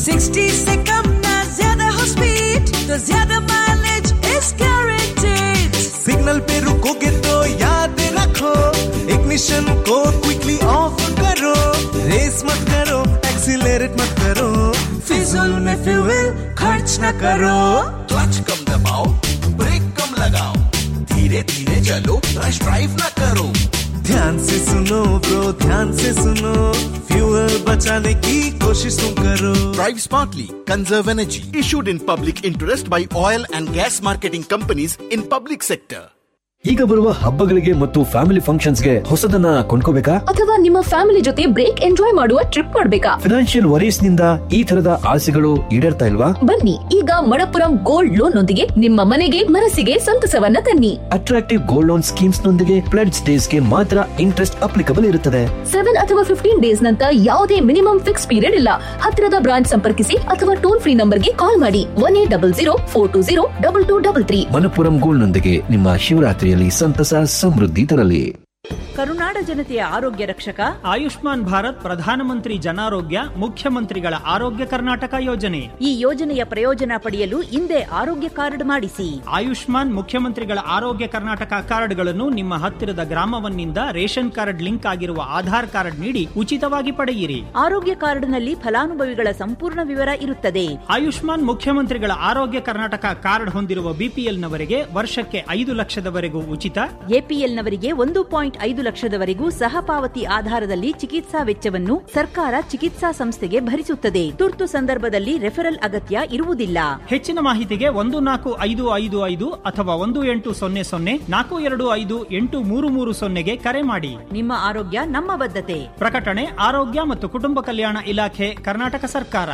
60 से कम ना ज्यादा हो स्पीड तो ज्यादा माइलेज इज गारंटेड सिग्नल पे रुकोगे तो याद रखो इग्निशन को क्विकली ऑफ करो रेस मत करो एक्सीलरेट मत करो फिजूल में फ्यूल खर्च न करो क्लच कम दबाओ ब्रेक कम लगाओ धीरे धीरे चलो रश ड्राइव न करो ध्यान से सुनो ब्रो ध्यान से सुनो फ्यूल बचाने की कोशिश तुम करो Drive smartly, conserve energy. Issued in public interest by oil and gas marketing companies in public sector. ಈಗ ಬರುವ ಹಬ್ಬಗಳಿಗೆ ಮತ್ತು ಫ್ಯಾಮಿಲಿ ಫಂಕ್ಷನ್ಸ್ಗೆ ಹೊಸದನ್ನ ಕೊಂಡ್ಕೋಬೇಕಾ ಅಥವಾ ನಿಮ್ಮ ಫ್ಯಾಮಿಲಿ ಜೊತೆ ಬ್ರೇಕ್ ಎಂಜಾಯ್ ಮಾಡುವ ಟ್ರಿಪ್ ಮಾಡ್ಬೇಕಾ ಫಿನಾನ್ಷಿಯಲ್ ವರೀಸ್ ನಿಂದ ಈ ತರದ ಆಸೆಗಳು ಈಡೇರ್ತಾ ಇಲ್ವಾ ಬನ್ನಿ ಈಗ ಮಣಪುರಂ ಗೋಲ್ಡ್ ಲೋನ್ ನೊಂದಿಗೆ ನಿಮ್ಮ ಮನೆಗೆ ಮನಸ್ಸಿಗೆ ಸಂತಸವನ್ನ ತನ್ನಿ ಅಟ್ರಾಕ್ಟಿವ್ ಗೋಲ್ಡ್ ಲೋನ್ ಸ್ಕೀಮ್ಸ್ ನೊಂದಿಗೆ ಪ್ಲೆಡ್ಸ್ ಡೇಸ್ ಗೆ ಮಾತ್ರ ಇಂಟ್ರೆಸ್ಟ್ ಅಪ್ಲಿಕಬಲ್ ಇರುತ್ತದೆ ಸೆವೆನ್ ಅಥವಾ ಫಿಫ್ಟೀನ್ ಡೇಸ್ ನಂತ ಯಾವುದೇ ಮಿನಿಮಮ್ ಫಿಕ್ಸ್ ಪೀರಿಯಡ್ ಇಲ್ಲ ಹತ್ತಿರದ ಬ್ರಾಂಚ್ ಸಂಪರ್ಕಿಸಿ ಅಥವಾ ಟೋಲ್ ಫ್ರೀ ನಂಬರ್ಗೆ ಕಾಲ್ ಮಾಡಿ one eight double zero four two zero double two double three Manappuram gold ನೊಂದಿಗೆ ನಿಮ್ಮ ಶಿವರಾತ್ರಿಯಲ್ಲಿ ಸಂತಸ ಸಮೃದ್ಧಿ ತರಲಿ ಕರುನಾಡ ಜನತೆಯ ಆರೋಗ್ಯ ರಕ್ಷಕ ಆಯುಷ್ಮಾನ್ ಭಾರತ್ ಪ್ರಧಾನಮಂತ್ರಿ ಜನಾರೋಗ್ಯ ಮುಖ್ಯಮಂತ್ರಿಗಳ ಆರೋಗ್ಯ ಕರ್ನಾಟಕ ಯೋಜನೆ ಈ ಯೋಜನೆಯ ಪ್ರಯೋಜನ ಪಡೆಯಲು ಹಿಂದೆ ಆರೋಗ್ಯ ಕಾರ್ಡ್ ಮಾಡಿಸಿ ಆಯುಷ್ಮಾನ್ ಮುಖ್ಯಮಂತ್ರಿಗಳ ಆರೋಗ್ಯ ಕರ್ನಾಟಕ ಕಾರ್ಡ್ಗಳನ್ನು ನಿಮ್ಮ ಹತ್ತಿರದ ಗ್ರಾಮವನ್ನಿಂದ ರೇಷನ್ ಕಾರ್ಡ್ ಲಿಂಕ್ ಆಗಿರುವ ಆಧಾರ್ ಕಾರ್ಡ್ ನೀಡಿ ಉಚಿತವಾಗಿ ಪಡೆಯಿರಿ ಆರೋಗ್ಯ ಕಾರ್ಡ್ನಲ್ಲಿ ಫಲಾನುಭವಿಗಳ ಸಂಪೂರ್ಣ ವಿವರ ಇರುತ್ತದೆ ಆಯುಷ್ಮಾನ್ ಮುಖ್ಯಮಂತ್ರಿಗಳ ಆರೋಗ್ಯ ಕರ್ನಾಟಕ ಕಾರ್ಡ್ ಹೊಂದಿರುವ ಬಿಪಿಎಲ್ನವರಿಗೆ ವರ್ಷಕ್ಕೆ ಐದು ಲಕ್ಷದವರೆಗೂ ಉಚಿತ ಎಪಿಎಲ್ನವರಿಗೆ ಒಂದು ಪಾಯಿಂಟ್ ಐದು ಲಕ್ಷದವರೆಗೂ ಸಹಪಾವತಿ ಆಧಾರದಲ್ಲಿ ಚಿಕಿತ್ಸಾ ವೆಚ್ಚವನ್ನು ಸರ್ಕಾರ ಚಿಕಿತ್ಸಾ ಸಂಸ್ಥೆಗೆ ಭರಿಸುತ್ತದೆ ತುರ್ತು ಸಂದರ್ಭದಲ್ಲಿ ರೆಫರಲ್ ಅಗತ್ಯ ಇರುವುದಿಲ್ಲ ಹೆಚ್ಚಿನ ಮಾಹಿತಿಗೆ ಒಂದು ನಾಲ್ಕು ಐದು ಐದು ಐದು ಅಥವಾ ಒಂದು ಎಂಟು ಸೊನ್ನೆ ಸೊನ್ನೆ ನಾಲ್ಕು ಎರಡು ಐದು ಎಂಟು ಮೂರು ಮೂರು ಸೊನ್ನೆಗೆ ಕರೆ ಮಾಡಿ ನಿಮ್ಮ ಆರೋಗ್ಯ ನಮ್ಮ ಬದ್ಧತೆ ಪ್ರಕಟಣೆ ಆರೋಗ್ಯ ಮತ್ತು ಕುಟುಂಬ ಕಲ್ಯಾಣ ಇಲಾಖೆ ಕರ್ನಾಟಕ ಸರ್ಕಾರ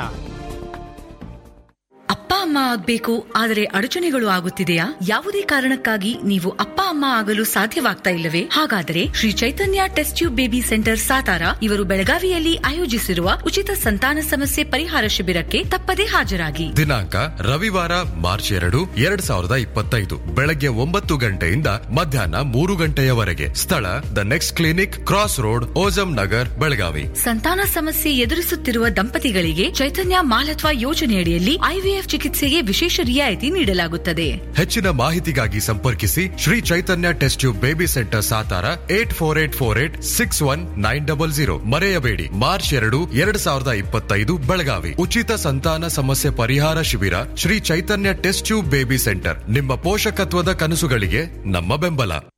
ಅಪ್ಪ ಅಮ್ಮ ಆಗ್ಬೇಕು ಆದರೆ ಅಡಚಣೆಗಳು ಆಗುತ್ತಿದೆಯಾ ಯಾವುದೇ ಕಾರಣಕ್ಕಾಗಿ ನೀವು ಅಪ್ಪ ಅಮ್ಮ ಆಗಲು ಸಾಧ್ಯವಾಗ್ತಾ ಇಲ್ಲವೇ ಹಾಗಾದರೆ Shri Chaitanya test tube baby centre Satara ಇವರು ಬೆಳಗಾವಿಯಲ್ಲಿ ಆಯೋಜಿಸಿರುವ ಉಚಿತ ಸಂತಾನ ಸಮಸ್ಯೆ ಪರಿಹಾರ ಶಿಬಿರಕ್ಕೆ ತಪ್ಪದೇ ಹಾಜರಾಗಿ ದಿನಾಂಕ ರವಿವಾರ ಮಾರ್ಚ್ ಎರಡು ಎರಡ್ ಸಾವಿರದ ಇಪ್ಪತ್ತೈದು ಬೆಳಗ್ಗೆ ಒಂಬತ್ತು ಗಂಟೆಯಿಂದ ಮಧ್ಯಾಹ್ನ ಮೂರು ಗಂಟೆಯವರೆಗೆ ಸ್ಥಳ the next clinic cross road ಓಜಂ ನಗರ್ ಬೆಳಗಾವಿ ಸಂತಾನ ಸಮಸ್ಯೆ ಎದುರಿಸುತ್ತಿರುವ ದಂಪತಿಗಳಿಗೆ ಚೈತನ್ಯ ಮಾಲತ್ವ ಯೋಜನೆಯಡಿಯಲ್ಲಿ ಐವಿಎಫ್ ಚಿಕಿತ್ಸೆಗೆ ವಿಶೇಷ ರಿಯಾಯಿತಿ ನೀಡಲಾಗುತ್ತದೆ ಹೆಚ್ಚಿನ ಮಾಹಿತಿಗಾಗಿ ಸಂಪರ್ಕಿಸಿ Shri Chaitanya test tube baby centre Satara eight four eight four eight six one nine double zero ಮರೆಯಬೇಡಿ ಮಾರ್ಚ್ ಎರಡು ಎರಡ್ ಸಾವಿರದ ಇಪ್ಪತ್ತೈದು ಬೆಳಗಾವಿ ಉಚಿತ ಸಂತಾನ ಸಮಸ್ಯೆ ಪರಿಹಾರ ಶಿಬಿರ Shri Chaitanya test tube baby centre ನಿಮ್ಮ ಪೋಷಕತ್ವದ ಕನಸುಗಳಿಗೆ ನಮ್ಮ ಬೆಂಬಲ